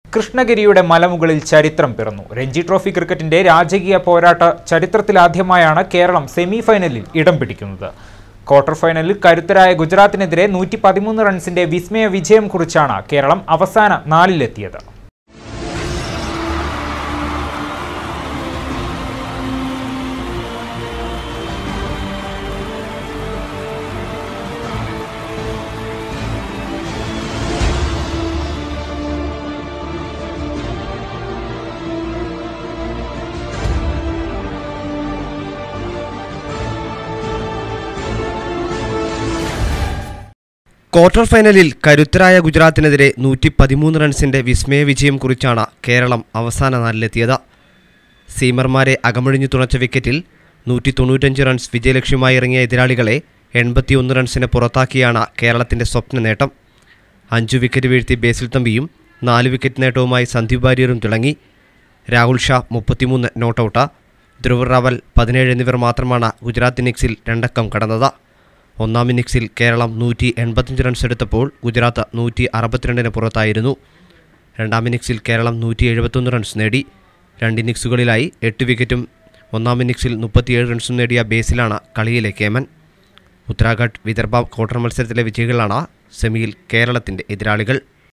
കൃഷ്ണഗിരിയുടെ മലമുകളിൽ ചരിത്രം പിറന്നു രഞ്ജി ട്രോഫി ക്രിക്കറ്റിന്റെ രാജകീയ പോരാട്ട ചരിത്രത്തിലാദ്യമായാണ് കേരളം സെമി ഫൈനലിൽ ഇടം പിടിക്കുന്നത് ക്വാർട്ടർ ഫൈനലിൽ കരുത്തരായ ഗുജറാത്തിനെതിരെ നൂറ്റി പതിമൂന്ന് റൺസിന്റെ വിസ്മയ വിജയം കുറിച്ചാണ് കേരളം അവസാന നാലിലെത്തിയത് ക്വാർട്ടർ ഫൈനലിൽ കരുത്തരായ ഗുജറാത്തിനെതിരെ നൂറ്റി പതിമൂന്ന് റൺസിന്റെ വിസ്മയ വിജയം കുറിച്ചാണ് കേരളം അവസാന നാലിലെത്തിയത് സീമർമാരെ അകമഴിഞ്ഞു തുണച്ച വിക്കറ്റിൽ നൂറ്റി തൊണ്ണൂറ്റഞ്ച് റൺസ് വിജയലക്ഷ്യമായി ഇറങ്ങിയ എതിരാളികളെ എൺപത്തിയൊന്ന് റൺസിന് പുറത്താക്കിയാണ് കേരളത്തിന്റെ സ്വപ്ന നേട്ടം അഞ്ചു വിക്കറ്റ് വീഴ്ത്തി ബേസിൽ തമ്പിയും നാല് വിക്കറ്റ് നേട്ടവുമായി സന്ദീപ് വാര്യറും തിളങ്ങി രാഹുൽ ഷാ മുപ്പത്തിമൂന്ന് നോട്ടൌട്ട് ധ്രുവ് റാവൽ പതിനേഴ് എന്നിവർ മാത്രമാണ് ഗുജറാത്ത് ഇന്നിംഗ്സിൽ രണ്ടക്കം കടന്നത് ഒന്നാം ഇന്നിംഗ്സിൽ കേരളം നൂറ്റി എൺപത്തഞ്ച് റൺസ് എടുത്തപ്പോൾ ഗുജറാത്ത് നൂറ്റി അറുപത്തിരണ്ടിന് പുറത്തായിരുന്നു രണ്ടാം ഇന്നിംഗ്സിൽ കേരളം നൂറ്റി എഴുപത്തൊന്ന് റൺസ് നേടി രണ്ട് ഇന്നിംഗ്സുകളിലായി എട്ട് വിക്കറ്റും ഒന്നാം ഇന്നിംഗ്സിൽ മുപ്പത്തിയേഴ് റൺസും നേടിയ ബേസിലാണ് കളിയിലെ കേമൻ ഉത്തരാഖണ്ഡ് വിദർഭ ക്വാർട്ടർ മത്സരത്തിലെ വിജയികളാണ് സെമിയിൽ കേരളത്തിൻ്റെ എതിരാളികൾ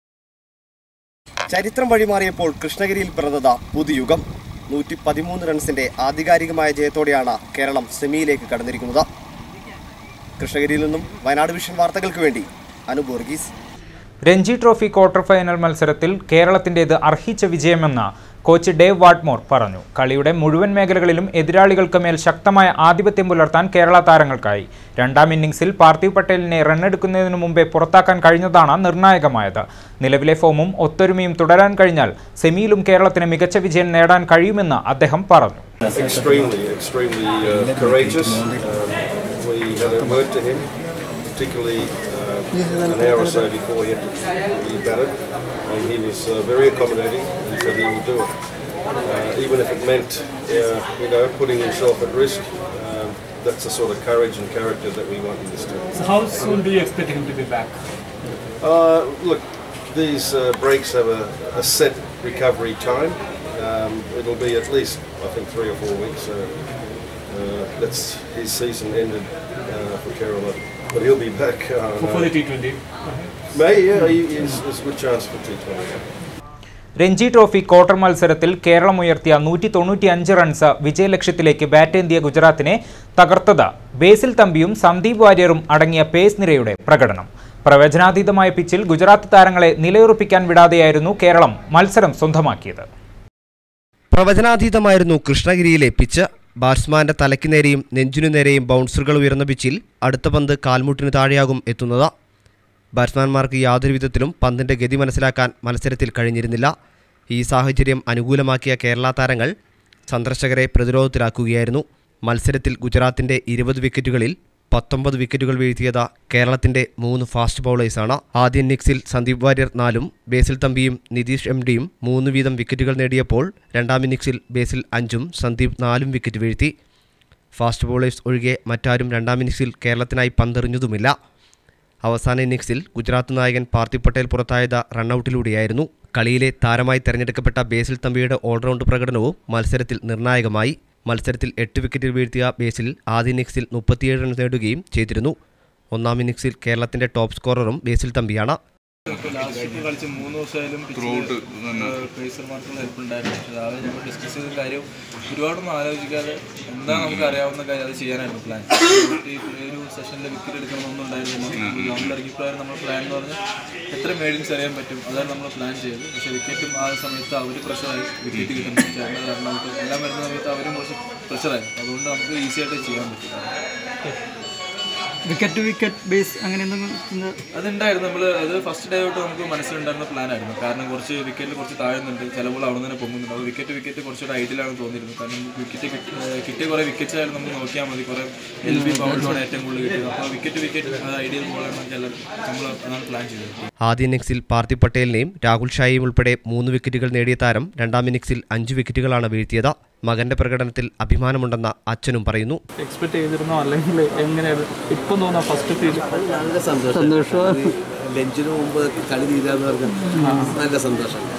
ചരിത്രം വഴിമാറിയപ്പോൾ കൃഷ്ണഗിരിയിൽ പിറന്നത് പുതുയുഗം നൂറ്റി പതിമൂന്ന് റൺസിന്റെ ആധികാരികമായ ജയത്തോടെയാണ് കേരളം സെമിയിലേക്ക് കടന്നിരിക്കുന്നത് കൃഷ്ണഗിരിയിൽ നിന്നും വയനാട് വിഷൻ വാർത്തകൾക്ക് വേണ്ടി Anoop Varghese Ranji trophy quarter final മത്സരത്തിൽ കേരളത്തിൻ്റേത് അർഹിച്ച വിജയമെന്ന് കോച്ച് ഡേവ് വാട്ട്മോർ പറഞ്ഞു കളിയുടെ മുഴുവൻ മേഖലകളിലും എതിരാളികൾക്ക് മേൽ ശക്തമായ ആധിപത്യം പുലർത്താൻ കേരള താരങ്ങൾക്കായി രണ്ടാം ഇന്നിംഗ്സിൽ പാർത്ഥിവ് പട്ടേലിനെ റണ്ണെടുക്കുന്നതിനു മുമ്പേ പുറത്താക്കാൻ കഴിഞ്ഞതാണ് നിർണായകമായത് നിലവിലെ ഫോമും ഒത്തൊരുമയും തുടരാൻ കഴിഞ്ഞാൽ സെമിയിലും കേരളത്തിന് മികച്ച വിജയം നേടാൻ കഴിയുമെന്ന് അദ്ദേഹം പറഞ്ഞു extremely, extremely uh, courageous. Um, we had a word to him, particularly uh, an hour or so before he had to be batted, and he was uh, very accommodating and said he would do it. Uh, even if it meant, uh, you know, putting himself at risk, um, that's the sort of courage and character that we want in this team. So how soon do you expect him to be back? Uh, look, these uh, breaks have a, a set recovery time. Um, it'll be at least, I think, three or four weeks. So, uh, that's his season ended uh, for Kerala, but he'll be back. Uh, For, for the T20? May, yeah, he, he's, there's a good chance for T20. Ranji trophy quarter മത്സരത്തിൽ കേരളം ഉയർത്തിയ നൂറ്റി തൊണ്ണൂറ്റി അഞ്ച് runs വിജയലക്ഷ്യത്തിലേക്ക് ബാറ്റേന്തിയ ഗുജറാത്തിനെ തകർത്തത് ബേസിൽ തമ്പിയും സന്ദീപ് വാര്യറും അടങ്ങിയ pace നിരയുടെ പ്രകടനം പ്രവചനാതീതമായ പിച്ചിൽ ഗുജറാത്ത് താരങ്ങളെ നിലയുറപ്പിക്കാൻ വിടാതെയായിരുന്നു കേരളം മത്സരം സ്വന്തമാക്കിയത് പ്രവചനാതീതമായിരുന്നു കൃഷ്ണഗിരിയിലെ പിച്ച് ബാറ്റ്സ്മാന്റെ തലയ്ക്ക് നേരെയും നെഞ്ചിനു നേരെയും ബൗൺസറുകൾ ഉയർന്ന പിച്ചിൽ അടുത്ത പന്ത് കാൽമുട്ടിന് താഴെയാകും എത്തുന്നത് ബാറ്റ്സ്മാൻമാർക്ക് യാതൊരു വിധത്തിലും പന്തിന്റെ ഗതി മനസ്സിലാക്കാൻ മത്സരത്തിൽ കഴിഞ്ഞിരുന്നില്ല ഈ സാഹചര്യം അനുകൂലമാക്കിയ കേരള താരങ്ങൾ സന്ദർശകരെ പ്രതിരോധത്തിലാക്കുകയായിരുന്നു മത്സരത്തിൽ ഗുജറാത്തിന്റെ ഇരുപത് വിക്കറ്റുകളിൽ പത്തൊമ്പത് വിക്കറ്റുകൾ വീഴ്ത്തിയത് കേരളത്തിന്റെ മൂന്ന് ഫാസ്റ്റ് ബൗളേഴ്സാണ് ആദ്യ ഇന്നിംഗ്സിൽ സന്ദീപ് വാര്യർ നാലും ബേസിൽ തമ്പിയും നിതീഷ് എം ഡിയും മൂന്ന് വീതം വിക്കറ്റുകൾ നേടിയപ്പോൾ രണ്ടാം ഇന്നിംഗ്സിൽ ബേസിൽ അഞ്ചും സന്ദീപ് നാലും വിക്കറ്റ് വീഴ്ത്തി ഫാസ്റ്റ് ബൗളേഴ്സ് ഒഴികെ മറ്റാരും രണ്ടാം ഇന്നിംഗ്സിൽ കേരളത്തിനായി പന്തെറിഞ്ഞതുമില്ല അവസാന ഇന്നിംഗ്സിൽ ഗുജറാത്ത് നായകൻ പാർത്ഥിവ് പട്ടേൽ പുറത്തായത് റണ്ണൌട്ടിലൂടെയായിരുന്നു കളിയിലെ താരമായി തെരഞ്ഞെടുക്കപ്പെട്ട ബേസിൽ തമ്പിയുടെ ഓൾറൗണ്ട് പ്രകടനവും മത്സരത്തിൽ നിർണായകമായി മത്സരത്തിൽ എട്ട് വിക്കറ്റിൽ വീഴ്ത്തിയ ബേസിൽ ആദ്യ ഇന്നിംഗ്സിൽ മുപ്പത്തിയേഴ് റൺസ് നേടുകയും ചെയ്തിരുന്നു ഒന്നാം ഇന്നിംഗ്സിൽ കേരളത്തിന്റെ ടോപ്പ് സ്കോററും ബേസിൽ തമ്പിയാണ് ലാസ്റ്റ് കളിച്ച് മൂന്ന് ദിവസമായാലും പേസർമാർക്കുള്ള ഹെൽപ്പ് ഉണ്ടായിരുന്നു പക്ഷേ രാവിലെ ഞങ്ങൾ ഡിസ്കസ് ചെയ്ത കാര്യം ഒരുപാടൊന്നും ആലോചിക്കാതെ എന്താ നമുക്ക് അറിയാവുന്ന കാര്യം അത് ചെയ്യാനായിരുന്നു പ്ലാൻ ഈ ഒരു സെഷനിൽ വിക്കറ്റ് എടുക്കണമെന്നൊന്നും ഉണ്ടായിരുന്നില്ല ഗ്രൗണ്ടിൽ ഇറങ്ങിയപ്പോഴായിരുന്നു നമ്മുടെ പ്ലാൻ എന്ന് പറഞ്ഞാൽ എത്ര മേഡിങ്സ് അറിയാൻ പറ്റും അതാണ് നമ്മൾ പ്ലാൻ ചെയ്തത് പക്ഷേ വിക്കറ്റും ആ സമയത്ത് അവർ പ്രഷറായി വിക്കറ്റ് കിട്ടുന്നു ചേട്ടൻ്റെ കാരണം നമുക്ക് എല്ലാം വരുന്ന സമയത്ത് അവരും കുറച്ച് പ്രഷറായി അതുകൊണ്ട് നമുക്ക് ഈസി ആയിട്ട് ചെയ്യാൻ പറ്റും വിക്കറ്റ് ടു വിക്കറ്റ് ബേസ് അങ്ങനെ എന്തെങ്കിലും അതുണ്ടായിരുന്നു നമ്മൾ അത് ഫസ്റ്റ് ഡേ തൊട്ട് നമുക്ക് മനസ്സിലുണ്ടായിരുന്ന പ്ലാൻ ആയിരുന്നു കാരണം കുറച്ച് വിക്കറ്റിൽ കുറച്ച് താഴുന്നുണ്ട് ചിലപ്പോൾ അവിടെ നിന്ന് തന്നെ പൊങ്ങുന്നുണ്ട് അപ്പോൾ വിക്കറ്റ് വിക്കറ്റ് കുറച്ചുകൂടെ ഐഡിയലാണ് തോന്നിയിരുന്നത് കാരണം വിക്കറ്റ് കിട്ടിയ കുറേ വിക്കറ്റ്സ് ആയാലും നമുക്ക് നോക്കിയാൽ മതി കുറേ എൽ ബി ബൗൾസാണ് ഏറ്റവും കൂടുതൽ കിട്ടിയത് അപ്പോൾ വിക്കറ്റ് വിക്കറ്റ് അത് ഐഡിയൽ ബോളാണ് ചിലർ നമ്മൾ അതാണ് പ്ലാൻ ചെയ്തത് ആദ്യ ഇന്നിംഗ്സിൽ പാർത്ഥിവ് പട്ടേലിനെയും രാഹുൽ ഷായെയും ഉൾപ്പെടെ മൂന്ന് വിക്കറ്റുകൾ നേടിയ താരം രണ്ടാം ഇന്നിംഗ്സിൽ അഞ്ച് വിക്കറ്റുകളാണ് വീഴ്ത്തിയത് മകന്റെ പ്രകടനത്തിൽ അഭിമാനമുണ്ടെന്ന് അച്ഛനും പറയുന്നു എക്സ്പെക്ട് ചെയ്തിരുന്നോ അല്ലെങ്കിൽ എങ്ങനെയായിരുന്നു ഇപ്പം തോന്നുന്ന ഫസ്റ്റ് ഫീൽ നല്ല സന്തോഷം സന്തോഷം ലഞ്ചിന് മുമ്പ് കളി തീരാന്ന് പറഞ്ഞ നല്ല സന്തോഷം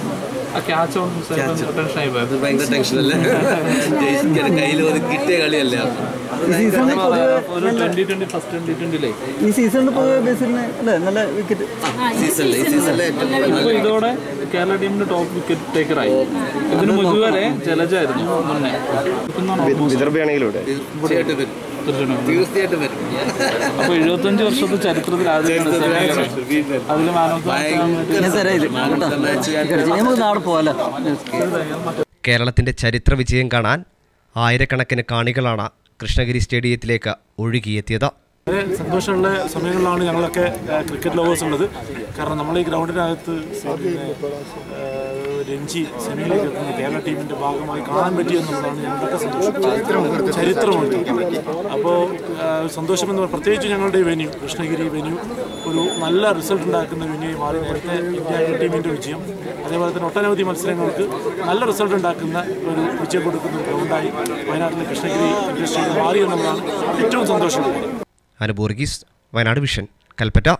ആ ക്യാച്ച് ഓൺ ടെൻഷൻ ആയി പോയത് ഭയങ്കര ടെൻഷനല്ലേ ജയിക്കാൻ കയ്യിൽ ഒരു കിട്ടിയ കളിയല്ലേ ഈ സീസണിൽ പൊതുവെ ഒരു ട്വന്റി ട്വന്റി ഫസ്റ്റ് ട്വന്റി ട്വന്റിയിലേ ഈ സീസണിൽ പൊതുവെ ബേസിലിന് അല്ലേ നല്ല വിക്കറ്റ് സീസണിലെ ഈ സീസണിലെ ഏറ്റവും ഇപ്പൊ ഇതോടെ കേരള ടീമിന്റെ ടോപ്പ് വിക്കറ്റ് ടേക്കറായി ഇതിന് മുമ്പ് വരെ ജലജായിരുന്നു മുന്നേ ഇന്നാണ് almost വിദർഭയാണെങ്കിലും ഇവിടെ തീർച്ചയായിട്ടും വരും തീർച്ചയായിട്ടും. തീർച്ചയായിട്ടും വരും അപ്പൊ എഴുപത്തഞ്ച് വർഷത്തെ ചരിത്രത്തിൽ ആദ്യമാണ് അതിൽ മാൻ ഓഫ് ഞാൻ തരാം ഇത് കേട്ടോ ഇനി നമുക്ക് നാളെ പോകാമല്ലോ കേരളത്തിൻ്റെ ചരിത്ര വിജയം കാണാൻ ആയിരക്കണക്കിന് കാണികളാണ് കൃഷ്ണഗിരി സ്റ്റേഡിയത്തിലേക്ക് ഒഴുകിയെത്തിയത് വളരെ സന്തോഷമുള്ള സമയങ്ങളിലാണ് ഞങ്ങളൊക്കെ ആ, ക്രിക്കറ്റ് ലവേഴ്സ് ഉള്ളത് കാരണം നമ്മൾ ഈ ഗ്രൗണ്ടിനകത്ത് പിന്നെ, ആ, രഞ്ജി സെമിയിലേക്ക് എത്തുന്ന കേരള ടീമിന്റെ ഭാഗമായി കാണാൻ പറ്റി എന്നുള്ളതാണ് ഞങ്ങളൊക്കെ സന്തോഷം ചരിത്രമുണ്ട് അപ്പോൾ സന്തോഷം എന്ന് പറഞ്ഞാൽ പ്രത്യേകിച്ച് ഞങ്ങളുടെ ഈ വെന്യൂ കൃഷ്ണഗിരി വെന്യൂ ഒരു നല്ല റിസൾട്ട് ഉണ്ടാക്കുന്ന വെന്യൂ മാറി നേരത്തെ ഇന്ത്യ എ ടീമിന്റെ വിജയം അതേപോലെ തന്നെ ഒട്ടനവധി മത്സരങ്ങൾക്ക് നല്ല റിസൾട്ട് ഉണ്ടാക്കുന്ന ഒരു വിജയം കൊടുക്കുന്ന ഒരു ഗ്രൗണ്ടായി വയനാട്ടിലെ കൃഷ്ണഗിരി ഇൻഡസ്ട്രിയിൽ മാറി എന്നുള്ളതാണ് ഏറ്റവും സന്തോഷമുള്ളത് അനുബോർഗീസ് വയനാട് വിഷൻ കൽപ്പറ്റ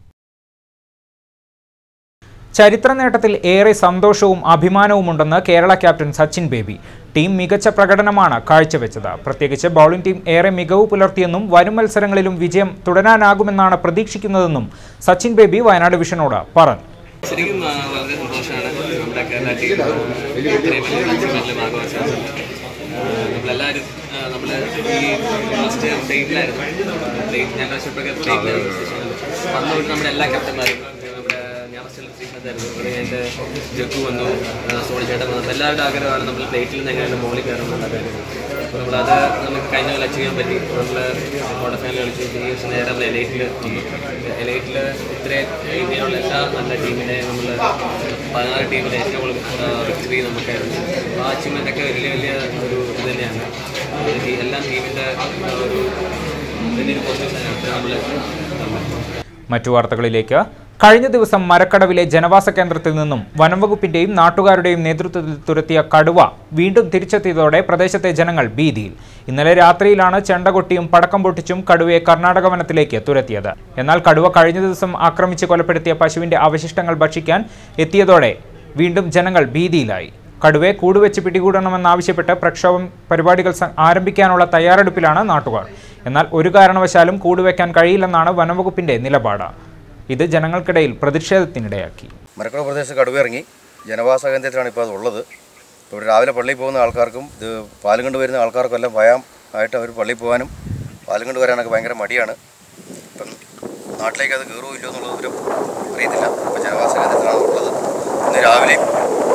ചരിത്ര നേട്ടത്തിൽ ഏറെ സന്തോഷവും അഭിമാനവുമുണ്ടെന്ന് കേരള ക്യാപ്റ്റൻ സച്ചിൻ ബേബി ടീം മികച്ച പ്രകടനമാണ് കാഴ്ചവെച്ചത് പ്രത്യേകിച്ച് ബൗളിംഗ് ടീം ഏറെ മികവ് പുലർത്തിയെന്നും വരും മത്സരങ്ങളിലും വിജയം തുടരാനാകുമെന്നാണ് പ്രതീക്ഷിക്കുന്നതെന്നും സച്ചിൻ ബേബി വയനാട് വിഷനോട് പറഞ്ഞു ശരിക്കും ആ, വളരെ സന്തോഷമാണ് നമ്മുടെ കേരള ടീം ഇത്രയും വലിയ മത്സരങ്ങളിൽ ഭാഗമാകാൻ സാധിച്ചത് നമ്മളെല്ലാവരും നമ്മൾ ഈ ഫസ്റ്റ് പ്ലേറ്റിലായിരുന്നു പ്ലേറ്റ് ഞങ്ങളുടെ ഷിപ്പൊക്കെ പ്ലേറ്റിലായിരുന്നു വന്നുകൊണ്ട് നമ്മുടെ എല്ലാ ക്യാപ്റ്റന്മാരും നമ്മുടെ ഞാൻ ഫസ്റ്റ് ശ്രീനാഥായിരുന്നു അത് കഴിഞ്ഞിട്ട് ജഗ്ഗു വന്നു ആ, സോണി ചേട്ടൻ വന്നു അപ്പോൾ എല്ലാവരുടെ ആഗ്രഹമാണ് നമ്മൾ പ്ലേറ്റിൽ നിന്ന് എങ്ങനെയാണ് മുകളിൽ കയറണം എന്നുള്ള കാര്യം അപ്പോൾ നമ്മളത് നമുക്ക് കഴിഞ്ഞ പോലെ അച്ചീവ് ചെയ്യാൻ പറ്റി നമ്മൾ ക്വാർട്ടർ ഫൈനൽ കളിച്ചു ഈ വർഷം നേരെ നമ്മൾ എലൈറ്റിൽ വന്നു എലൈറ്റിൽ ഇത്രയും ഇന്ത്യയിലുള്ള എല്ലാ നല്ല ടീമിനെ നമ്മൾ പതിനാറ് ടീമിലെ ഏറ്റവും കൂടുതൽ വിക്ടറി നമുക്കായിരുന്നു ആ അച്ചീവ്മെൻ്റ് ഒക്കെ വലിയ വലിയ ഒരു ഇത് തന്നെയാണ് ഒരു ടീ- എല്ലാം ടീമിൻ്റെ ഒരു വലിയൊരു പൊസിഷനാണ് നമ്മൾ മറ്റു വാർത്തകളിലേക്ക് കഴിഞ്ഞ ദിവസം മരക്കടവിലെ ജനവാസ കേന്ദ്രത്തിൽ നിന്നും വനംവകുപ്പിന്റെയും നാട്ടുകാരുടെയും നേതൃത്വത്തിൽ തുരത്തിയ കടുവ വീണ്ടും തിരിച്ചെത്തിയതോടെ പ്രദേശത്തെ ജനങ്ങൾ ഭീതിയിൽ ഇന്നലെ രാത്രിയിലാണ് ചെണ്ടകൊട്ടിയും പടക്കം പൊട്ടിച്ചും കടുവയെ കർണാടക വനത്തിലേക്ക് തുരത്തിയത് എന്നാൽ കടുവ കഴിഞ്ഞ ദിവസം ആക്രമിച്ച് കൊലപ്പെടുത്തിയ പശുവിന്റെ അവശിഷ്ടങ്ങൾ ഭക്ഷിക്കാൻ എത്തിയതോടെ വീണ്ടും ജനങ്ങൾ ഭീതിയിലായി കടുവയെ കൂടുവെച്ച് പിടികൂടണമെന്നാവശ്യപ്പെട്ട് പ്രക്ഷോഭം പരിപാടികൾ സ- ആരംഭിക്കാനുള്ള തയ്യാറെടുപ്പിലാണ് നാട്ടുകാർ എന്നാൽ ഒരു കാരണവശാലും കൂടുവെക്കാൻ കഴിയില്ലെന്നാണ് വനംവകുപ്പിന്റെ നിലപാട് ഇത് ജനങ്ങൾക്കിടയിൽ പ്രതിഷേധത്തിനിടയാക്കി മരക്കുള പ്രദേശത്ത് കടുവ ഇറങ്ങി ജനവാസ കേന്ദ്രത്തിലാണ് ഇപ്പോൾ അത് ഉള്ളത് ഇപ്പോൾ ഇവിടെ രാവിലെ പള്ളിയിൽ പോകുന്ന ആൾക്കാർക്കും ഇത് പാലും കൊണ്ട് വരുന്ന ആൾക്കാർക്കും എല്ലാം ഭയം ആയിട്ട് അവർ പള്ളിയിൽ പോകാനും പാലും കൊണ്ട് വരാനൊക്കെ ഭയങ്കര മടിയാണ് ഇപ്പം നാട്ടിലേക്ക് അത് കയറുമോ ഇല്ലയോ എന്നുള്ളത് വിവരം അറിയത്തില്ല അപ്പോൾ ജനവാസ കേന്ദ്രത്തിലാണ് ഉള്ളത് ഇന്ന് രാവിലെയും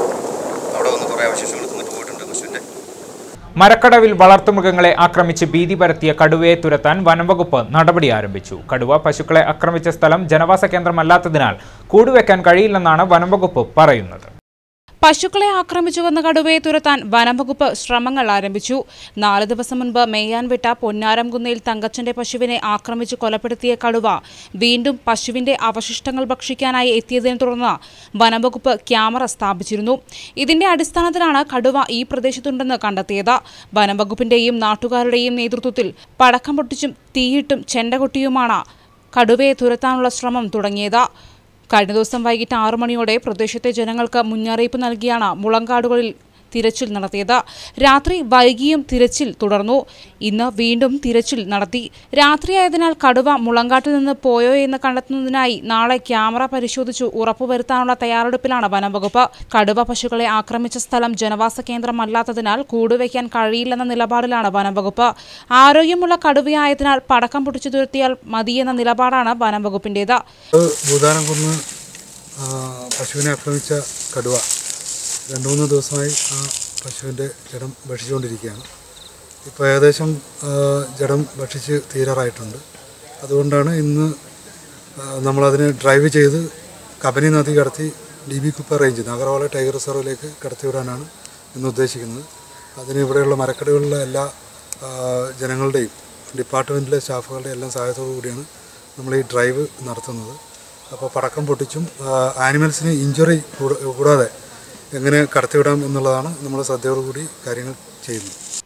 അവിടെ വന്ന് കുറേ അവശേഷങ്ങൾ തിന്നിട്ട് പോയിട്ടുണ്ട് പശുവിൻ്റെ മരക്കടവിൽ വളർത്തുമൃഗങ്ങളെ ആക്രമിച്ച് ഭീതി പരത്തിയ കടുവയെ തുരത്താൻ വനംവകുപ്പ് നടപടി ആരംഭിച്ചു കടുവ പശുക്കളെ ആക്രമിച്ച സ്ഥലം ജനവാസ കേന്ദ്രമല്ലാത്തതിനാൽ കൂടുവെക്കാൻ കഴിയില്ലെന്നാണ് വനംവകുപ്പ് പറയുന്നത് പശുക്കളെ ആക്രമിച്ചു വന്ന കടുവയെ തുരത്താൻ വനംവകുപ്പ് ശ്രമങ്ങൾ ആരംഭിച്ചു നാല് ദിവസം മുൻപ് മെയ്യാൻ വിട്ട പൊന്നാരംകുന്നയിൽ തങ്കച്ചന്റെ പശുവിനെ ആക്രമിച്ച് കൊലപ്പെടുത്തിയ കടുവ വീണ്ടും പശുവിന്റെ അവശിഷ്ടങ്ങൾ ഭക്ഷിക്കാനായി എത്തിയതിനെ തുടർന്ന് വനംവകുപ്പ് ക്യാമറ സ്ഥാപിച്ചിരുന്നു ഇതിന്റെ അടിസ്ഥാനത്തിലാണ് കടുവ ഈ പ്രദേശത്തുണ്ടെന്ന് കണ്ടെത്തിയത് വനംവകുപ്പിന്റെയും നാട്ടുകാരുടെയും നേതൃത്വത്തിൽ പടക്കം പൊട്ടിച്ചും തീയിട്ടും ചെണ്ടകൊട്ടിയുമാണ് കടുവയെ തുരത്താനുള്ള ശ്രമം തുടങ്ങിയത് കഴിഞ്ഞ ദിവസം വൈകിട്ട് ആറു മണിയോടെ പ്രദേശത്തെ ജനങ്ങൾക്ക് മുന്നറിയിപ്പ് നൽകിയാണ് മുളങ്കാടുകളിൽ തിരച്ചിൽ നടത്തിയത് രാത്രി വൈകിയും തിരച്ചിൽ തുടർന്നു ഇന്ന് വീണ്ടും തിരച്ചിൽ നടത്തി രാത്രിയായതിനാൽ കടുവ മുളങ്കാട്ടിൽ നിന്ന് പോയോ എന്ന് കണ്ടെത്തുന്നതിനായി നാളെ ക്യാമറ പരിശോധിച്ചു ഉറപ്പുവരുത്താനുള്ള തയ്യാറെടുപ്പിലാണ് വനംവകുപ്പ് കടുവ പശുക്കളെ ആക്രമിച്ച സ്ഥലം ജനവാസ കേന്ദ്രമല്ലാത്തതിനാൽ കൂടുവയ്ക്കാൻ കഴിയില്ലെന്ന നിലപാടിലാണ് വനംവകുപ്പ് ആരോഗ്യമുള്ള കടുവയായതിനാൽ പടക്കം പൊട്ടിച്ചു തുരത്തിയാൽ മതിയെന്ന നിലപാടാണ് വനംവകുപ്പിന്റേത് ഭൂതാനം കുന്ന് ആ, പശുവിനെ ആക്രമിച്ച കടുവ രണ്ട് മൂന്ന് ദിവസമായി ആ പശുവിൻ്റെ ജഡം ഭക്ഷിച്ചുകൊണ്ടിരിക്കുകയാണ് ഇപ്പോൾ ഏകദേശം ആ, ജഡം ഭക്ഷിച്ച് തീരാറായിട്ടുണ്ട് അതുകൊണ്ടാണ് ഇന്ന് ആ, നമ്മളതിനെ ഡ്രൈവ് ചെയ്ത് കബനി നദി കടത്തി D B Kuppe range Nagarhole tiger റിസർവിലേക്ക് കടത്തിവിടാനാണ് ഇന്ന് ഉദ്ദേശിക്കുന്നത് അതിന് ഇവിടെയുള്ള മരക്കടകളിലെ എല്ലാ ആ, ജനങ്ങളുടെയും ഡിപ്പാർട്ട്മെൻറ്റിലെ സ്റ്റാഫുകളുടെ എല്ലാം സഹായത്തോടു കൂടിയാണ് നമ്മൾ ഈ ഡ്രൈവ് നടത്തുന്നത് അപ്പോൾ പടക്കം പൊട്ടിച്ചും ആനിമൽസിന് ഇഞ്ചുറി കൂടാതെ എങ്ങനെ കടത്തിവിടാം എന്നുള്ളതാണ് നമ്മൾ ശ്രദ്ധയോടുകൂടി കാര്യങ്ങൾ ചെയ്യുന്നത്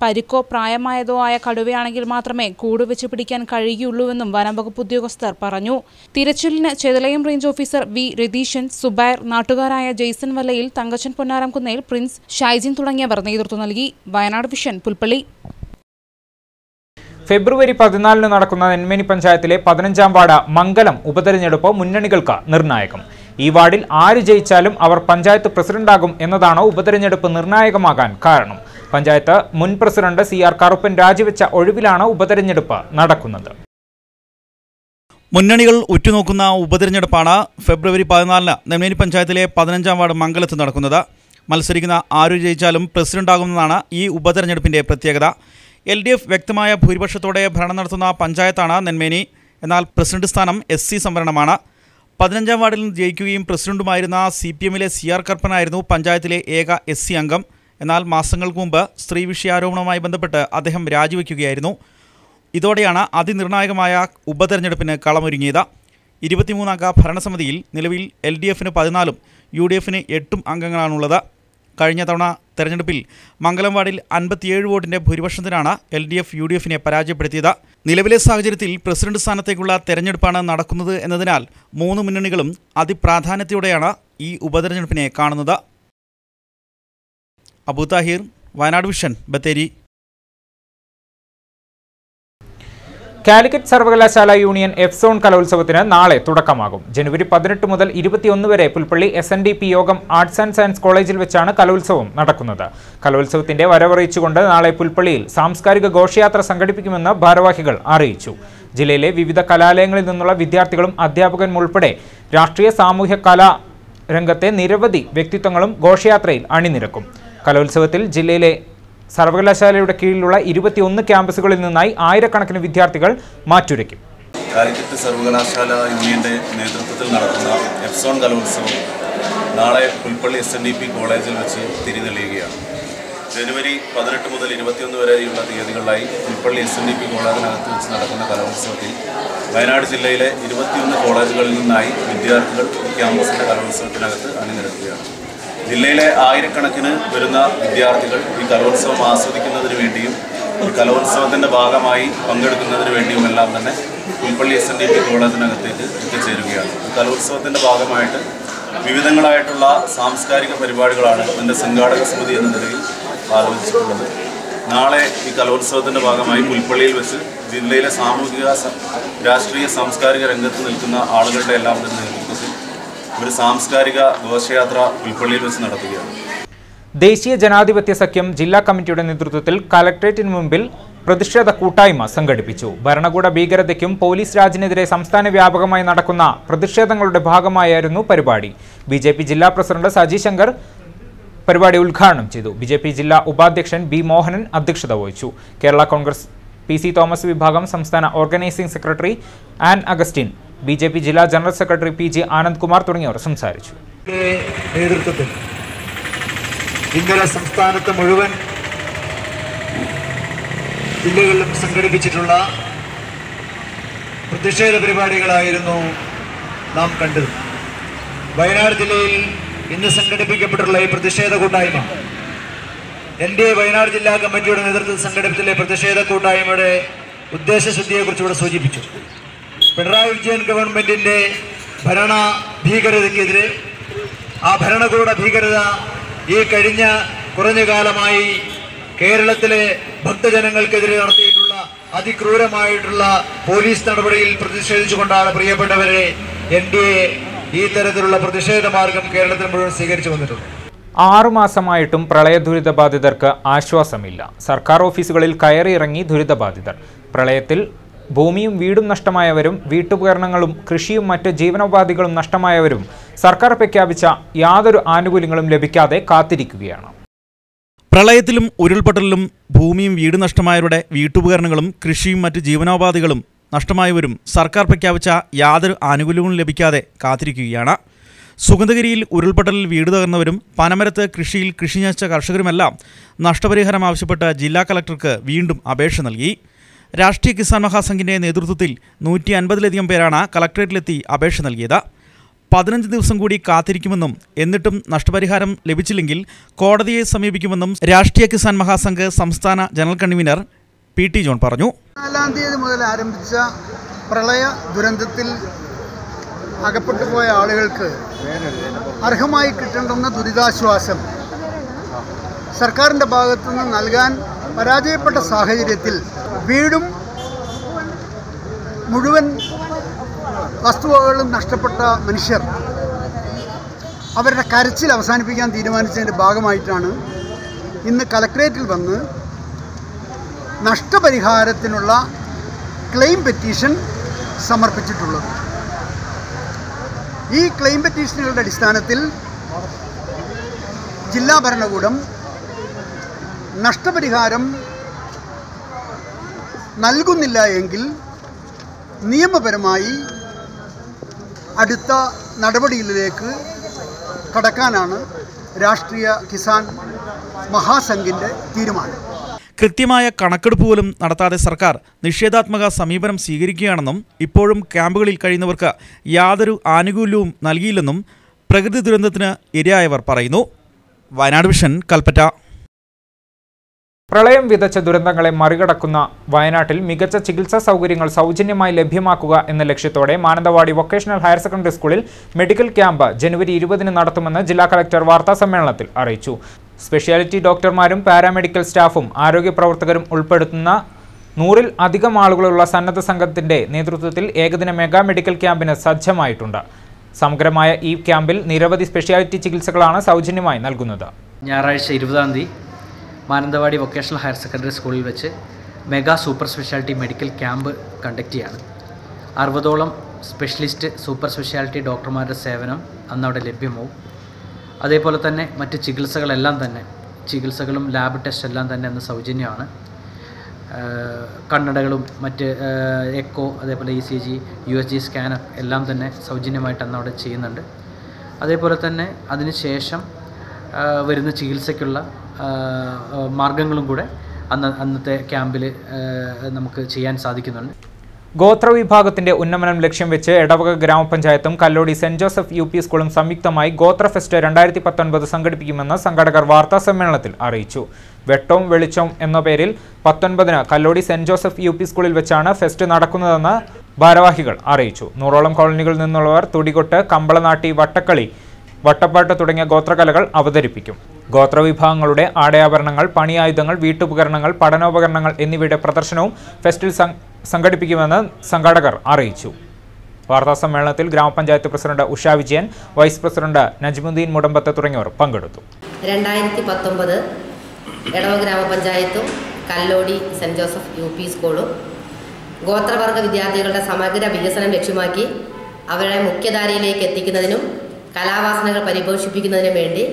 പരിക്കോ പ്രായമായതോ ആയ കടുവയാണെങ്കിൽ മാത്രമേ കൂട് വെച്ച് പിടിക്കാൻ കഴിയുള്ളൂവെന്നും വനംവകുപ്പ് ഉദ്യോഗസ്ഥർ പറഞ്ഞു തിരച്ചിലിന് Chethalayam range officer V Ratheeshan Subair നാട്ടുകാരായ ജെയ്സൺ വല്ലയിൽ തങ്കച്ചൻ പൊന്നാരംകുന്നേൽ പ്രിൻസ് ഷൈജിൻ തുടങ്ങിയവർ നേതൃത്വം നൽകി വയനാട് വിഷൻ പുൽപ്പള്ളി ഫെബ്രുവരി പതിനാലിന് നടക്കുന്ന നെന്മേനി പഞ്ചായത്തിലെ പതിനഞ്ചാം വാർഡ് മംഗലം ഉപതെരഞ്ഞെടുപ്പ് മുന്നണികൾക്ക് നിർണായകം ഈ വാർഡിൽ ആര് ജയിച്ചാലും അവർ പഞ്ചായത്ത് പ്രസിഡന്റാകും എന്നതാണ് ഉപതെരഞ്ഞെടുപ്പ് നിർണായകമാകാൻ കാരണം പഞ്ചായത്ത് മുൻ പ്രസിഡന്റ് സി ആർ കറുപ്പൻ രാജിവെച്ച ഒഴിവിലാണ് ഉപതെരഞ്ഞെടുപ്പ് നടക്കുന്നത് മുന്നണികൾ ഉറ്റുനോക്കുന്ന ഉപതെരഞ്ഞെടുപ്പാണ് ഫെബ്രുവരി പതിനാലിന് നെന്മേനി പഞ്ചായത്തിലെ പതിനഞ്ചാം വാർഡ് മംഗലത്ത് നടക്കുന്നത് മത്സരിക്കുന്ന ആരു ജയിച്ചാലും പ്രസിഡന്റാകുന്നതാണ് ഈ ഉപതെരഞ്ഞെടുപ്പിന്റെ പ്രത്യേകത എൽ ഡി എഫ് വ്യക്തമായ ഭൂരിപക്ഷത്തോടെ ഭരണം നടത്തുന്ന പഞ്ചായത്താണ് നെന്മേനി എന്നാൽ പ്രസിഡന്റ് സ്ഥാനം എസ് സി സംവരണമാണ് പതിനഞ്ചാം വാർഡിൽ നിന്ന് ജയിക്കുകയും പ്രസിഡന്റുമായിരുന്ന സി പി എമ്മിലെ സി ആർ കർപ്പനായിരുന്നു പഞ്ചായത്തിലെ ഏക എസ് സി അംഗം എന്നാൽ മാസങ്ങൾക്ക് മുമ്പ് സ്ത്രീ വിഷയാരോപണവുമായി ബന്ധപ്പെട്ട് അദ്ദേഹം രാജിവെക്കുകയായിരുന്നു ഇതോടെയാണ് അതിനിർണായകമായ ഉപതെരഞ്ഞെടുപ്പിന് കളമൊരുങ്ങിയത് ഇരുപത്തിമൂന്നംഗ ഭരണസമിതിയിൽ നിലവിൽ എൽ ഡി എഫിന് പതിനാലും യു ഡി എഫിന് എട്ടും അംഗങ്ങളാണുള്ളത് കഴിഞ്ഞ തവണ തെരഞ്ഞെടുപ്പിൽ മംഗലം വാർഡിൽ അൻപത്തിയേഴ് വോട്ടിന്റെ ഭൂരിപക്ഷത്തിനാണ് L D F U D എഫിനെ പരാജയപ്പെടുത്തിയത് നിലവിലെ സാഹചര്യത്തിൽ പ്രസിഡന്റ് സ്ഥാനത്തേക്കുള്ള തെരഞ്ഞെടുപ്പാണ് നടക്കുന്നത് എന്നതിനാൽ മൂന്ന് മുന്നണികളും അതിപ്രാധാന്യത്തോടെയാണ് ഈ ഉപതെരഞ്ഞെടുപ്പിനെ കാണുന്നത് അബു താഹിർ വയനാട് വിഷൻ ബത്തേരി കാലിക്കറ്റ് സർവകലാശാല യൂണിയൻ എഫ് സോൺ കലോത്സവത്തിന് നാളെ തുടക്കമാകും ജനുവരി പതിനെട്ട് മുതൽ ഇരുപത്തിയൊന്ന് വരെ Pulpally S N D P യോഗം ആർട്സ് ആൻഡ് സയൻസ് കോളേജിൽ വെച്ചാണ് കലോത്സവം നടക്കുന്നത് കലോത്സവത്തിന്റെ വരവറിയിച്ചുകൊണ്ട് നാളെ പുൽപ്പള്ളിയിൽ സാംസ്കാരിക ഘോഷയാത്ര സംഘടിപ്പിക്കുമെന്ന് ഭാരവാഹികൾ അറിയിച്ചു ജില്ലയിലെ വിവിധ കലാലയങ്ങളിൽ നിന്നുള്ള വിദ്യാർത്ഥികളും അധ്യാപകരും ഉൾപ്പെടെ രാഷ്ട്രീയ സാമൂഹ്യ കലാ രംഗത്തെ നിരവധി വ്യക്തിത്വങ്ങളും ഘോഷയാത്രയിൽ അണിനിരക്കും കലോത്സവത്തിൽ ജില്ലയിലെ സർവകലാശാലയുടെ കീഴിലുള്ള ഇരുപത്തിയൊന്ന് ക്യാമ്പസുകളിൽ നിന്നായി ആയിരക്കണക്കിന് വിദ്യാർത്ഥികൾ മാറ്റുരയ്ക്കും കാലിക്കറ്റ് സർവകലാശാല യൂണിയന്റെ നേതൃത്വത്തിൽ നടത്തുന്ന എഫ്സോൺ കലോത്സവം നാളെ Pulpally S N D P കോളേജിൽ വെച്ച് തിരിതെളിയുകയാണ് ജനുവരി പതിനെട്ട് മുതൽ ഇരുപത്തിയൊന്ന് വരെയുള്ള തീയതികളിലായി Pulpally S N D P കോളേജിനകത്ത് വെച്ച് നടക്കുന്ന കലോത്സവത്തിൽ വയനാട് ജില്ലയിലെ ഇരുപത്തിയൊന്ന് കോളേജുകളിൽ നിന്നായി വിദ്യാർത്ഥികൾ ഈ ക്യാമ്പസിൻ്റെ കലോത്സവത്തിനകത്ത് അണിനിരക്കുകയാണ് ജില്ലയിലെ ആയിരക്കണക്കിന് വരുന്ന വിദ്യാർത്ഥികൾ ഈ കലോത്സവം ആസ്വദിക്കുന്നതിന് വേണ്ടിയും ഈ കലോത്സവത്തിൻ്റെ ഭാഗമായി പങ്കെടുക്കുന്നതിന് വേണ്ടിയും എല്ലാം തന്നെ Pulpally S N D P കോളേജിനകത്തേക്ക് എത്തിച്ചേരുകയാണ് ഈ കലോത്സവത്തിൻ്റെ ഭാഗമായിട്ട് വിവിധങ്ങളായിട്ടുള്ള സാംസ്കാരിക പരിപാടികളാണ് ഇതിൻ്റെ സംഘാടക സമിതി എന്ന നിലയിൽ ആലോചിച്ചിട്ടുള്ളത് നാളെ ഈ കലോത്സവത്തിൻ്റെ ഭാഗമായി പുൽപ്പള്ളിയിൽ വെച്ച് ജില്ലയിലെ സാമൂഹിക സ- രാഷ്ട്രീയ സാംസ്കാരിക രംഗത്ത് നിൽക്കുന്ന ആളുകളുടെ എല്ലാം തന്നെ നേതൃത്വത്തിൽ ഒരു സാംസ്കാരിക ഘോഷയാത്ര പുൽപ്പള്ളിയിൽ വെച്ച് നടത്തുകയാണ് ദേശീയ ജനാധിപത്യ സഖ്യം ജില്ലാ കമ്മിറ്റിയുടെ നേതൃത്വത്തിൽ കലക്ട്രേറ്റിന് മുമ്പിൽ പ്രതിഷേധ കൂട്ടായ്മ സംഘടിപ്പിച്ചു ഭരണകൂട ഭീകരതയ്ക്കും പോലീസ് രാജിനെതിരെ സംസ്ഥാന വ്യാപകമായി നടക്കുന്ന പ്രതിഷേധങ്ങളുടെ ഭാഗമായായിരുന്നു പരിപാടി ബി ജില്ലാ പ്രസിഡന്റ് സജി ശങ്കർ പരിപാടി ഉദ്ഘാടനം ചെയ്തു ബി ജെ പി ജില്ലാ ഉപാധ്യക്ഷൻ ബി മോഹനൻ അധ്യക്ഷത വഹിച്ചു Kerala Congress P C Thomas വിഭാഗം സംസ്ഥാന organising secretary Ann Augustine B J P ജില്ലാ general secretary P G Anand Kumar തുടങ്ങിയവർ സംസാരിച്ചു നേതൃത്വത്തിൽ ഇന്നലെ സംസ്ഥാനത്ത് മുഴുവൻ ജില്ലകളിലും സംഘടിപ്പിച്ചിട്ടുള്ള പ്രതിഷേധ പരിപാടികളായിരുന്നു നാം കണ്ടത് വയനാട് ജില്ലയിൽ ഇന്ന് സംഘടിപ്പിക്കപ്പെട്ടിട്ടുള്ള ഈ പ്രതിഷേധ കൂട്ടായ്മ എൻ ഡി എ വയനാട് ജില്ലാ കമ്മിറ്റിയുടെ നേതൃത്വത്തിൽ സംഘടിപ്പിച്ചിട്ടുള്ള ഈ പ്രതിഷേധ കൂട്ടായ്മയുടെ ഉദ്ദേശശുദ്ധിയെക്കുറിച്ച് ഇവിടെ സൂചിപ്പിച്ചു പിണറായി വിജയൻ ഗവൺമെന്റിന്റെ ഭരണ ഭീകരതയ്ക്കെതിരെ ആ ഭരണകൂട ഭീകരത ഈ കഴിഞ്ഞ കുറഞ്ഞ കാലമായി കേരളത്തിലെ ഭക്തജനങ്ങൾക്കെതിരെ നടത്തിയിട്ടുള്ള അതിക്രൂരമായിട്ടുള്ള പോലീസ് നടപടിയിൽ പ്രതിഷേധിച്ചുകൊണ്ടാണ് പ്രിയപ്പെട്ടവരെ എൻ ഡി എ ഈ തരത്തിലുള്ള പ്രതിഷേധ മാർഗം കേരളത്തിൽ മുഴുവൻ സ്വീകരിച്ചു വന്നിട്ടുള്ളത് ആറുമാസമായിട്ടും പ്രളയ ദുരിതബാധിതർക്ക് ആശ്വാസമില്ല സർക്കാർ ഓഫീസുകളിൽ കയറിയിറങ്ങി ദുരിതബാധിതർ പ്രളയത്തിൽ ഭൂമിയും വീടും നഷ്ടമായവരും വീട്ടുപകരണങ്ങളും കൃഷിയും മറ്റ് ജീവനോപാധികളും നഷ്ടമായവരും സർക്കാർ പ്രഖ്യാപിച്ച യാതൊരു ആനുകൂല്യങ്ങളും ലഭിക്കാതെ കാത്തിരിക്കുകയാണ് പ്രളയത്തിലും ഉരുൾപൊട്ടലിലും ഭൂമിയും വീട് നഷ്ടമായവരുടെ വീട്ടുപകരണങ്ങളും കൃഷിയും മറ്റ് ജീവനോപാധികളും നഷ്ടമായവരും സർക്കാർ പ്രഖ്യാപിച്ച യാതൊരു ആനുകൂല്യങ്ങളും ലഭിക്കാതെ കാത്തിരിക്കുകയാണ് സുഗന്ധഗിരിയിൽ ഉരുൾപൊട്ടലിൽ വീട് തകർന്നവരും പനമരത്ത് കൃഷിയിൽ കൃഷി നശിച്ച കർഷകരുമെല്ലാം നഷ്ടപരിഹാരം ആവശ്യപ്പെട്ട് ജില്ലാ കളക്ടർക്ക് വീണ്ടും അപേക്ഷ നൽകി രാഷ്ട്രീയ കിസാൻ മഹാസംഘിന്റെ നേതൃത്വത്തിൽ നൂറ്റി അൻപതിലധികം പേരാണ് കളക്ടറേറ്റിലെത്തി അപേക്ഷ നൽകിയത് പതിനഞ്ച് ദിവസം കൂടി കാത്തിരിക്കുമെന്നും എന്നിട്ടും നഷ്ടപരിഹാരം ലഭിച്ചില്ലെങ്കിൽ കോടതിയെ സമീപിക്കുമെന്നും രാഷ്ട്രീയ കിസാൻ മഹാസംഘ് സംസ്ഥാന general convener P T John പറഞ്ഞു നാലാം തീയതി മുതൽ ആരംഭിച്ച പ്രളയ ദുരന്തത്തിൽ അകപ്പെട്ടു പോയ ആളുകൾക്ക് അർഹമായി കിട്ടേണ്ടുന്ന ദുരിതാശ്വാസം സർക്കാരിൻ്റെ ഭാഗത്തുനിന്ന് നൽകാൻ പരാജയപ്പെട്ട സാഹചര്യത്തിൽ വീടും മുഴുവൻ വസ്തുവകകളും നഷ്ടപ്പെട്ട മനുഷ്യർ അവരുടെ കരച്ചിൽ അവസാനിപ്പിക്കാൻ തീരുമാനിച്ചതിൻ്റെ ഭാഗമായിട്ടാണ് ഇന്ന് കലക്ട്രേറ്റിൽ വന്ന് നഷ്ടപരിഹാരത്തിനുള്ള ക്ലെയിം പെറ്റീഷൻ സമർപ്പിച്ചിട്ടുള്ളത് ഈ ക്ലെയിം പെറ്റീഷനുകളുടെ അടിസ്ഥാനത്തിൽ ജില്ലാ ഭരണകൂടം നഷ്ടപരിഹാരം നൽകുന്നില്ല എങ്കിൽ നിയമപരമായി അടുത്ത നടപടിയിലേക്ക് കടക്കാനാണ് രാഷ്ട്രീയ കിസാൻ മഹാസംഘിൻ്റെ തീരുമാനം കൃത്യമായ കണക്കെടുപ്പ് പോലും നടത്താതെ സർക്കാർ നിഷേധാത്മക സമീപനം സ്വീകരിക്കുകയാണെന്നും ഇപ്പോഴും ക്യാമ്പുകളിൽ കഴിയുന്നവർക്ക് യാതൊരു ആനുകൂല്യവും നൽകിയില്ലെന്നും പ്രകൃതി ദുരന്തത്തിന് ഇരയായവർ പറയുന്നു വയനാട് വിഷൻ കൽപ്പറ്റ പ്രളയം വിതച്ച ദുരന്തങ്ങളെ മറികടക്കുന്ന വയനാട്ടിൽ മികച്ച ചികിത്സാ സൗകര്യങ്ങൾ സൗജന്യമായി ലഭ്യമാക്കുക എന്ന ലക്ഷ്യത്തോടെ മാനന്തവാടി വൊക്കേഷണൽ ഹയർ സെക്കൻഡറി സ്കൂളിൽ മെഡിക്കൽ ക്യാമ്പ് ജനുവരി ഇരുപതിന് നടത്തുമെന്ന് ജില്ലാ കളക്ടർ വാർത്താ സമ്മേളനത്തിൽ അറിയിച്ചു സ്പെഷ്യാലിറ്റി ഡോക്ടർമാരും പാരാമെഡിക്കൽ സ്റ്റാഫും ആരോഗ്യ പ്രവർത്തകരും ഉൾപ്പെടുത്തുന്ന നൂറിൽ അധികം ആളുകളുള്ള സന്നദ്ധ സംഘത്തിന്റെ നേതൃത്വത്തിൽ ഏകദിന മെഗാ മെഡിക്കൽ ക്യാമ്പിന് സജ്ജമായിട്ടുണ്ട് സമഗ്രമായ ഈ ക്യാമ്പിൽ നിരവധി സ്പെഷ്യാലിറ്റി ചികിത്സകളാണ് സൗജന്യമായി നൽകുന്നത് ഞായറാഴ്ച ഇരുപതാം തീയതി മാനന്തവാടി വൊക്കേഷണൽ ഹയർ സെക്കൻഡറി സ്കൂളിൽ വെച്ച് mega super speciality medical camp conduct ചെയ്യാണ് അറുപതോളം സ്പെഷ്യലിസ്റ്റ് സൂപ്പർ സ്പെഷ്യാലിറ്റി ഡോക്ടർമാരുടെ സേവനം അന്ന് അവിടെ ലഭ്യമാവും അതേപോലെ തന്നെ മറ്റ് ചികിത്സകളെല്ലാം തന്നെ ചികിത്സകളും ലാബ് ടെസ്റ്റ് എല്ലാം തന്നെ അന്ന് സൗജന്യമാണ് ആഹ് കണ്ണടകളും മറ്റ് ആഹ് എക്കോ അതേപോലെ E C G U S G scanner എല്ലാം തന്നെ സൗജന്യമായിട്ട് അന്ന് അവിടെ ചെയ്യുന്നുണ്ട് അതേപോലെ തന്നെ അതിന് ശേഷം ആഹ് വരുന്ന ചികിത്സയ്ക്കുള്ള ആഹ് മാർഗങ്ങളും കൂടെ അന്ന് അന്നത്തെ ക്യാമ്പിൽ നമുക്ക് ചെയ്യാൻ സാധിക്കുന്നുണ്ട് ഗോത്രവിഭാഗത്തിന്റെ ഉന്നമനം ലക്ഷ്യം വെച്ച് എടവക ഗ്രാമപഞ്ചായത്തും Kallody saint Joseph U P സ്കൂളും സംയുക്തമായി ഗോത്ര ഫെസ്റ്റ് രണ്ടായിരത്തി പത്തൊൻപത് സംഘടിപ്പിക്കുമെന്ന് സംഘാടകർ വാർത്താ സമ്മേളനത്തിൽ അറിയിച്ചു വെട്ടവും വെളിച്ചവും എന്ന പേരിൽ പത്തൊൻപതിന് Kallody saint Joseph U P സ്കൂളിൽ വെച്ചാണ് ഫെസ്റ്റ് നടക്കുന്നതെന്ന് ഭാരവാഹികൾ അറിയിച്ചു നൂറോളം കോളനികളിൽ നിന്നുള്ളവർ തുടികൊട്ട് കമ്പളനാട്ടി വട്ടക്കളി വട്ടപ്പാട്ട് തുടങ്ങിയ ഗോത്രകലകൾ അവതരിപ്പിക്കും ഗോത്രവിഭാഗങ്ങളുടെ ആടയാഭരണങ്ങൾ പണിയായുധങ്ങൾ വീട്ടുപകരണങ്ങൾ പഠനോപകരണങ്ങൾ എന്നിവയുടെ പ്രദർശനവും ഫെസ്റ്റിൽ സം- സംഘടിപ്പിക്കുമെന്ന് സംഘാടകർ അറിയിച്ചു വാർത്താ സമ്മേളനത്തിൽ ഗ്രാമപഞ്ചായത്ത് president Usha Vijayan vice president Najmudheen Mudambath തുടങ്ങിയവർ പങ്കെടുത്തു രണ്ടായിരത്തി പത്തൊമ്പത് എടവ ഗ്രാമപഞ്ചായത്തും Kallody saint Joseph U P സ്കൂളും ഗോത്രവർഗ വിദ്യാർത്ഥികളുടെ സമഗ്ര വികസനം ലക്ഷ്യമാക്കി അവരെ മുഖ്യധാരയിലേക്ക് എത്തിക്കുന്നതിനും കലാവാസനകൾ പരിപോഷിപ്പിക്കുന്നതിനും വേണ്ടി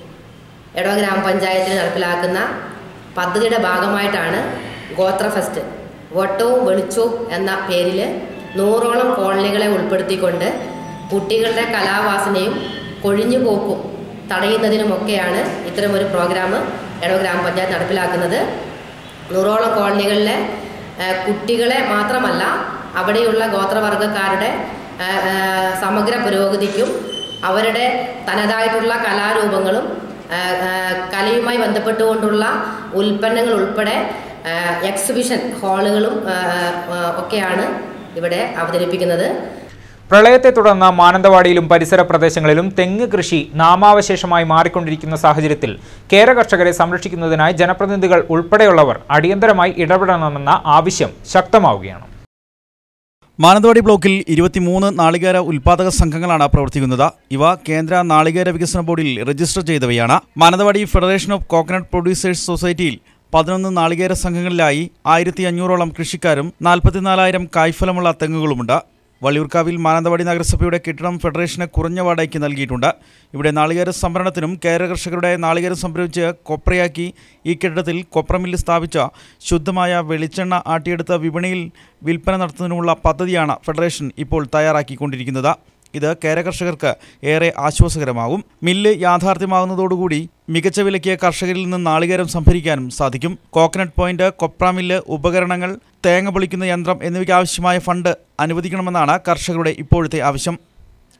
എടവ ഗ്രാമപഞ്ചായത്തിൽ നടപ്പിലാക്കുന്ന പദ്ധതിയുടെ ഭാഗമായിട്ടാണ് ഗോത്ര ഫെസ്റ്റ് വട്ടവും വെളിച്ചവും എന്ന പേരിൽ നൂറോളം കോളനികളെ ഉൾപ്പെടുത്തിക്കൊണ്ട് കുട്ടികളുടെ കലാവാസനയും കൊഴിഞ്ഞുപോക്കും തടയുന്നതിനുമൊക്കെയാണ് ഇത്തരമൊരു പ്രോഗ്രാം എടവ ഗ്രാമപഞ്ചായത്ത് നടപ്പിലാക്കുന്നത് നൂറോളം കോളനികളിലെ ആ, കുട്ടികളെ മാത്രമല്ല അവിടെയുള്ള ഗോത്രവർഗക്കാരുടെ ആ, ആ, സമഗ്ര പുരോഗതിക്കും അവരുടെ തനതായിട്ടുള്ള കലാരൂപങ്ങളും ആ, ആ, കലയുമായി ബന്ധപ്പെട്ടുകൊണ്ടുള്ള ഉൽപ്പന്നങ്ങൾ ഉൾപ്പെടെ ആ, എക്സിബിഷൻ ഹാളുകളും ആ, ആ, ഒക്കെയാണ് ഇവിടെ അവതരിപ്പിക്കുന്നത് പ്രളയത്തെ തുടർന്ന് മാനന്തവാടിയിലും പരിസര പ്രദേശങ്ങളിലും തെങ്ങ് കൃഷി നാമാവശേഷമായി മാറിക്കൊണ്ടിരിക്കുന്ന സാഹചര്യത്തിൽ കേര കർഷകരെ സംരക്ഷിക്കുന്നതിനായി ജനപ്രതിനിധികൾ ഉൾപ്പെടെയുള്ളവർ അടിയന്തരമായി ഇടപെടണമെന്ന ആവശ്യം ശക്തമാവുകയാണ് മാനന്തവാടി ബ്ലോക്കിൽ ഇരുപത്തിമൂന്ന് നാളികേര ഉൽപാദക സംഘങ്ങളാണ് പ്രവർത്തിക്കുന്നത് ഇവ കേന്ദ്ര നാളികേര വികസന ബോർഡിൽ രജിസ്റ്റർ ചെയ്തവയാണ് Mananthavady federation of coconut producers സൊസൈറ്റിയിൽ പതിനൊന്ന് നാളികേര സംഘങ്ങളിലായി ആയിരത്തി അഞ്ഞൂറോളം കൃഷിക്കാരും നാൽപ്പത്തിനാലായിരം കായ്ഫലമുള്ള തെങ്ങുകളുമുണ്ട് വള്ളിയൂർക്കാവിൽ മാനന്തവാടി നഗരസഭയുടെ കെട്ടിടം ഫെഡറേഷന് കുറഞ്ഞ വാടകയ്ക്ക് നൽകിയിട്ടുണ്ട് ഇവിടെ നാളികേര സംഭരണത്തിനും കേര കർഷകരുടെ നാളികേരം സംഭരിച്ച് കൊപ്രയാക്കി ഈ കെട്ടിടത്തിൽ കൊപ്ര മില്ല് സ്ഥാപിച്ച ശുദ്ധമായ വെളിച്ചെണ്ണ ആട്ടിയെടുത്ത വിപണിയിൽ വിൽപ്പന നടത്തുന്നതിനുമുള്ള പദ്ധതിയാണ് ഫെഡറേഷൻ ഇപ്പോൾ തയ്യാറാക്കിക്കൊണ്ടിരിക്കുന്നത് ഇത് കേര കർഷകർക്ക് ഏറെ ആശ്വാസകരമാകും മില്ല് യാഥാർത്ഥ്യമാകുന്നതോടുകൂടി മികച്ച വിലയ്ക്ക് കർഷകരിൽ നിന്ന് നാളികേരം സംഭരിക്കാനും സാധിക്കും കോക്കനട്ട് പോയിന്റ് കൊപ്ര മില്ല് ഉപകരണങ്ങൾ തേങ്ങ പൊളിക്കുന്ന യന്ത്രം എന്നിവയ്ക്ക് ആവശ്യമായ ഫണ്ട് അനുവദിക്കണമെന്നാണ് കർഷകരുടെ ഇപ്പോഴത്തെ ആവശ്യം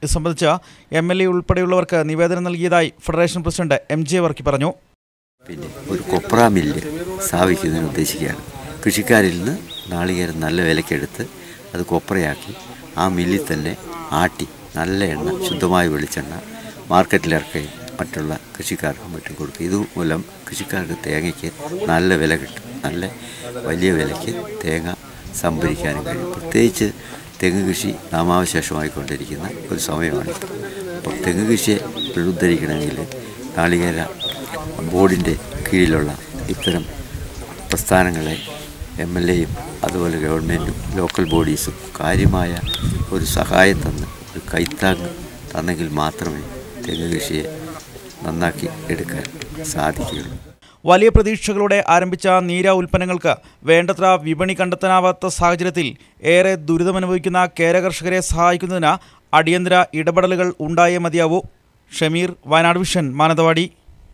ഇത് സംബന്ധിച്ച് എം എൽ എ ഉൾപ്പെടെയുള്ളവർക്ക് നിവേദനം നൽകിയതായി federation president M J Varkey പറഞ്ഞു പിന്നെ ഒരു കൊപ്ര മില്ല് സ്ഥാപിക്കുന്നതിന് ഉദ്ദേശിക്കുകയാണ് കൃഷിക്കാരിൽ നിന്ന് നാളികേരം നല്ല വിലക്കെടുത്ത് അത് കൊപ്രയാക്കി ആ മില്ലിൽ തന്നെ ആട്ടി നല്ല എണ്ണ ശുദ്ധമായ വെളിച്ചെണ്ണ മാർക്കറ്റിലിറക്കുകയും മറ്റുള്ള കൃഷിക്കാർക്കും മറ്റും കൊടുക്കുക ഇതുമൂലം കൃഷിക്കാർക്ക് തേങ്ങയ്ക്ക് നല്ല വില കിട്ടും നല്ല വലിയ വിലയ്ക്ക് തേങ്ങ സംഭരിക്കാനും കഴിയും പ്രത്യേകിച്ച് തെങ്ങ് കൃഷി നാമാവശേഷമായിക്കൊണ്ടിരിക്കുന്ന ഒരു സമയമാണ് അപ്പോൾ തെങ്ങ് കൃഷിയെ പുനരുദ്ധരിക്കണമെങ്കിൽ നാളികേര ബോർഡിൻ്റെ കീഴിലുള്ള ഇത്തരം പ്രസ്ഥാനങ്ങളെ എം എൽ എയും അതുപോലെ ഗവൺമെൻറ്റും ലോക്കൽ ബോഡീസും കാര്യമായ ഒരു സഹായം തന്ന് ഒരു കൈത്താങ് തന്നെങ്കിൽ മാത്രമേ തെങ്ങ് കൃഷിയെ നന്നാക്കി എടുക്കാൻ സാധിക്കുകയുള്ളൂ വലിയ പ്രതീക്ഷകളോടെ ആരംഭിച്ച നീര ഉൽപ്പന്നങ്ങൾക്ക് വേണ്ടത്ര വിപണി കണ്ടെത്താനാവാത്ത സാഹചര്യത്തിൽ ഏറെ ദുരിതമനുഭവിക്കുന്ന കേര കർഷകരെ സഹായിക്കുന്നതിന് അടിയന്തര ഇടപെടലുകൾ ഉണ്ടായേ മതിയാവൂ ഷമീർ വയനാട് വിഷൻ മാനന്തവാടി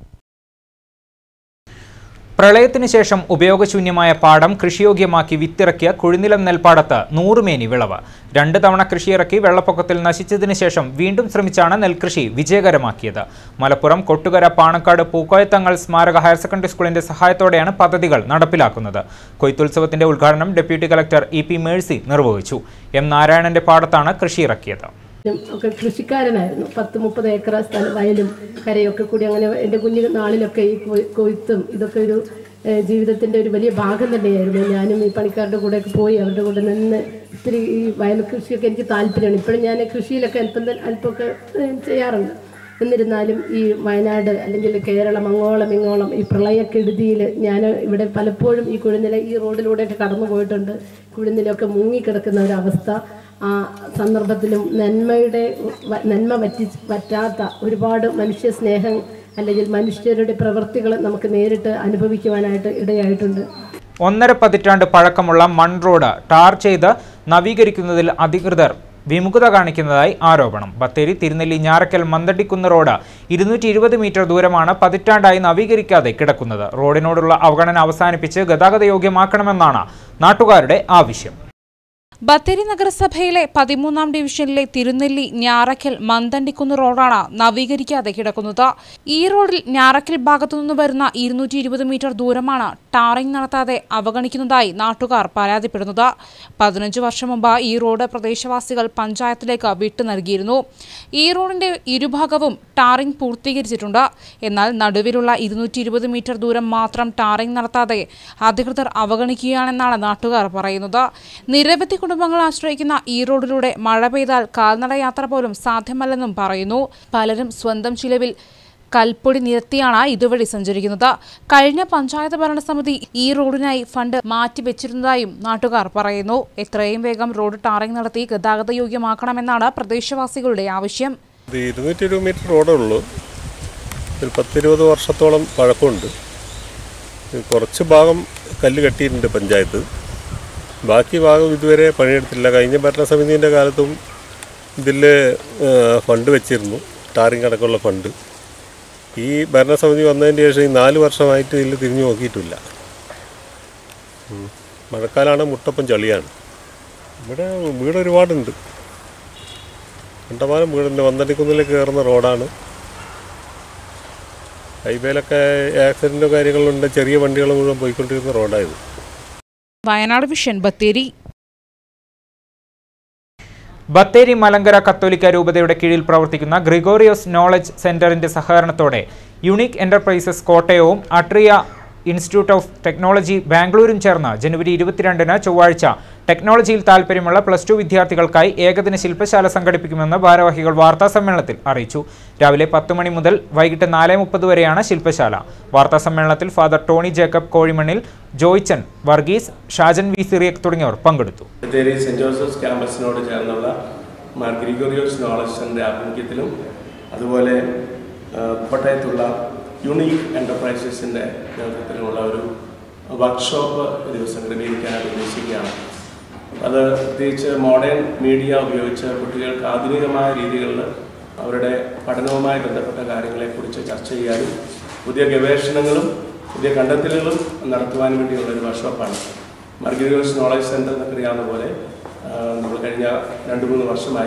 പ്രളയത്തിന് ശേഷം ഉപയോഗശൂന്യമായ പാടം കൃഷിയോഗ്യമാക്കി വിത്തിറക്കിയ കുഴിനിലം നെൽപ്പാടത്ത് നൂറുമേനി വിളവ് രണ്ട് തവണ കൃഷിയിറക്കി വെള്ളപ്പൊക്കത്തിൽ നശിച്ചതിന് ശേഷം വീണ്ടും ശ്രമിച്ചാണ് നെൽകൃഷി വിജയകരമാക്കിയത് മലപ്പുറം കൊട്ടുകര പാണക്കാട് പൂക്കോയത്തങ്ങൾ സ്മാരക ഹയർ സെക്കൻഡറി സ്കൂളിന്റെ സഹായത്തോടെയാണ് പദ്ധതികൾ നടപ്പിലാക്കുന്നത് കൊയ്ത്തുത്സവത്തിന്റെ ഉദ്ഘാടനം deputy collector E P Mercy നിർവഹിച്ചു എം നാരായണന്റെ പാടത്താണ് കൃഷിയിറക്കിയത് ഒക്കെ കൃഷിക്കാരനായിരുന്നു പത്ത് മുപ്പത് ഏക്കർ സ്ഥലം വയലും കരയൊക്കെ കൂടി അങ്ങനെ എൻ്റെ കുഞ്ഞു നാളിലൊക്കെ ഈ കൊയ്- കൊയ്ത്തും ഇതൊക്കെ ഒരു ഏഹ്, ജീവിതത്തിൻ്റെ ഒരു വലിയ ഭാഗം തന്നെയായിരുന്നു ഞാനും ഈ പണിക്കാരുടെ കൂടെയൊക്കെ പോയി അവരുടെ കൂടെ നിന്ന് ഇത്തിരി ഈ വയൽ കൃഷിയൊക്കെ എനിക്ക് താല്പര്യമാണ് ഇപ്പോഴും ഞാൻ കൃഷിയിലൊക്കെ അല്പം ത- അല്പമൊക്കെ ഏഹ്, ചെയ്യാറുണ്ട് എന്നിരുന്നാലും ഈ വയനാട് അല്ലെങ്കിൽ കേരളം അങ്ങോളം ഇങ്ങോളം ഈ പ്രളയക്കെടുതിയിൽ ഞാൻ ഇവിടെ പലപ്പോഴും ഈ കുഴിനില ഈ റോഡിലൂടെയൊക്കെ കടന്നു പോയിട്ടുണ്ട് കുഴിനിലൊക്കെ മുങ്ങിക്കിടക്കുന്ന ഒരവസ്ഥ ആ സന്ദർഭത്തിലും നന്മയുടെ വ- നന്മ വറ്റി വറ്റാത്ത ഒരുപാട് മനുഷ്യ സ്നേഹം അല്ലെങ്കിൽ മനുഷ്യരുടെ പ്രവൃത്തികൾ നമുക്ക് നേരിട്ട് അനുഭവിക്കുവാനായിട്ട് ഇടയായിട്ടുണ്ട് ഒന്നര പതിറ്റാണ്ട് പഴക്കമുള്ള മൺ റോഡ് ടാർ ചെയ്ത് നവീകരിക്കുന്നതിൽ അധികൃതർ വിമുഖത കാണിക്കുന്നതായി ആരോപണം ബത്തേരി തിരുനെല്ലി ഞാറക്കൽ മന്തടിക്കുന്ന് റോഡ് ഇരുന്നൂറ്റി ഇരുപത് മീറ്റർ ദൂരമാണ് പതിറ്റാണ്ടായി നവീകരിക്കാതെ കിടക്കുന്നത് റോഡിനോടുള്ള അവഗണന അവസാനിപ്പിച്ച് ഗതാഗത യോഗ്യമാക്കണമെന്നാണ് നാട്ടുകാരുടെ ആവശ്യം ബത്തേരി നഗരസഭയിലെ പതിമൂന്നാം ഡിവിഷനിലെ തിരുനെല്ലി ഞാറക്കൽ മന്തണ്ടിക്കുന്ന് റോഡാണ് നവീകരിക്കാതെ കിടക്കുന്നത് ഈ റോഡിൽ ഞാറക്കൽ ഭാഗത്തുനിന്ന് വരുന്ന ഇരുന്നൂറ്റി ഇരുപത് മീറ്റർ ദൂരമാണ് ടാറിംഗ് നടത്താതെ അവഗണിക്കുന്നതായി നാട്ടുകാർ പരാതിപ്പെടുന്നത് പതിനഞ്ച് വർഷം മുമ്പ് ഈ റോഡ് പ്രദേശവാസികൾ പഞ്ചായത്തിലേക്ക് വിട്ടു നൽകിയിരുന്നു ഈ റോഡിന്റെ ഇരുഭാഗവും ടാറിംഗ് പൂർത്തീകരിച്ചിട്ടുണ്ട് എന്നാൽ നടുവിലുള്ള ഇരുന്നൂറ്റി ഇരുപത് മീറ്റർ ദൂരം മാത്രം ടാറിംഗ് നടത്താതെ അധികൃതർ അവഗണിക്കുകയാണെന്നാണ് നാട്ടുകാർ പറയുന്നത് നിരവധി കുടുംബങ്ങൾ ആശ്രയിക്കുന്ന ഈ റോഡിലൂടെ മഴ പെയ്താൽ കാൽനട യാത്ര പോലും സാധ്യമല്ലെന്നും പറയുന്നു പലരും സ്വന്തം ചിലവിൽ കൽപ്പൊടി നിരത്തിയാണ് ഇതുവഴി സഞ്ചരിക്കുന്നത് കഴിഞ്ഞ പഞ്ചായത്ത് ഭരണസമിതി ഈ റോഡിനായി ഫണ്ട് മാറ്റിവെച്ചിരുന്നതായും നാട്ടുകാർ പറയുന്നു എത്രയും വേഗം റോഡ് ടാറിംഗ് നടത്തി ഗതാഗത യോഗ്യമാക്കണമെന്നാണ് പ്രദേശവാസികളുടെ ആവശ്യം ഇത് ഇരുന്നൂറ്റി ഇരുപത് മീറ്റർ റോഡേ ഉള്ളൂ ഒരു പത്തിരുപത് വർഷത്തോളം പഴക്കമുണ്ട് ഇത് കുറച്ച് ഭാഗം കല്ല് കെട്ടിയിട്ടുണ്ട് പഞ്ചായത്ത് ബാക്കി ഭാഗം ഇതുവരെ പണിയെടുത്തില്ല കഴിഞ്ഞ ഭരണസമിതിൻ്റെ കാലത്തും ഇതിൽ ഫണ്ട് വെച്ചിരുന്നു ടാറിങ് അടക്കമുള്ള ഫണ്ട് ഈ ഭരണസമിതി വന്നതിന് ശേഷം ഈ നാല് വർഷമായിട്ട് ഇതിൽ തിരിഞ്ഞു നോക്കിയിട്ടില്ല ഉം. മഴക്കാലമാണ് മുട്ടപ്പം ചളിയാണ് ഇവിടെ വീട് ഒരുപാടുണ്ട് കണ്ടമാനം വീടുണ്ട് വന്തടിക്കുന്നിലേക്ക് കയറുന്ന റോഡാണ് ഹൈവേയിലൊക്കെ ആക്സിഡൻറ്റോ കാര്യങ്ങളുണ്ട് ചെറിയ വണ്ടികൾ മുഴുവൻ പോയിക്കൊണ്ടിരുന്ന റോഡായത് വയനാട് വിഷൻ ബത്തേരി ബത്തേരി മലങ്കര കത്തോലിക്ക രൂപതയുടെ കീഴിൽ പ്രവർത്തിക്കുന്ന ഗ്രിഗോറിയോസ് നോളജ് സെന്ററിന്റെ സഹകരണത്തോടെ യുണീക്ക് എന്റർപ്രൈസസ് കോട്ടയവും അട്രിയ ഇൻസ്റ്റിറ്റ്യൂട്ട് ഓഫ് ടെക്നോളജി ബാംഗ്ലൂരും ചേർന്ന് ജനുവരി ഇരുപത്തിരണ്ടിന് ചൊവ്വാഴ്ച ടെക്നോളജിയിൽ താൽപ്പര്യമുള്ള പ്ലസ് ടു വിദ്യാർത്ഥികൾക്കായി ഏകദിന ശില്പശാല സംഘടിപ്പിക്കുമെന്ന് ഭാരവാഹികൾ വാർത്താ സമ്മേളനത്തിൽ അറിയിച്ചു രാവിലെ പത്ത് മണി മുതൽ വൈകിട്ട് നാല് മുപ്പത് വരെയാണ് ശില്പശാല വാർത്താ സമ്മേളനത്തിൽ ഫാദർ ടോണി ജേക്കബ് കോഴിമണ്ണിൽ ജോയ്ച്ചൻ വർഗീസ് ഷാജൻ വി സിറിയക് തുടങ്ങിയവർ പങ്കെടുത്തു ബത്തേരി സെൻറ് ജോസഫ്സ് ക്യാമ്പസിനോട് ചേർന്നുള്ള മാർ ഗ്രിഗോറിയോസ് നോളജ് സെൻ്റർ ആഭിമുഖ്യത്തിലും അതുപോലെ ആ, കോട്ടയത്തുള്ള യുണീക്ക് എൻ്റർപ്രൈസസിൻ്റെ നേതൃത്വത്തിലുമുള്ള ഒരു വർക്ക്ഷോപ്പ് ഇത് സംഘടിപ്പിക്കാനായിട്ട് ഉദ്ദേശിക്കുകയാണ് അത് പ്രത്യേകിച്ച് മോഡേൺ മീഡിയ ഉപയോഗിച്ച് കുട്ടികൾക്ക് ആധുനികമായ രീതികളിൽ അവരുടെ പഠനവുമായി ബന്ധപ്പെട്ട കാര്യങ്ങളെക്കുറിച്ച് ചർച്ച ചെയ്യാനും പുതിയ ഗവേഷണങ്ങളും പുതിയ കണ്ടെത്തലുകളും നടത്തുവാനും വേണ്ടിയുള്ള ഒരു വർക്ക്ഷോപ്പാണ് മർഗരിയോസ് നോളജ് സെൻറ്റർ എന്നൊക്കെ അറിയാവുന്ന പോലെ ആ, നമ്മൾ കഴിഞ്ഞ രണ്ട് മൂന്ന് വർഷമായി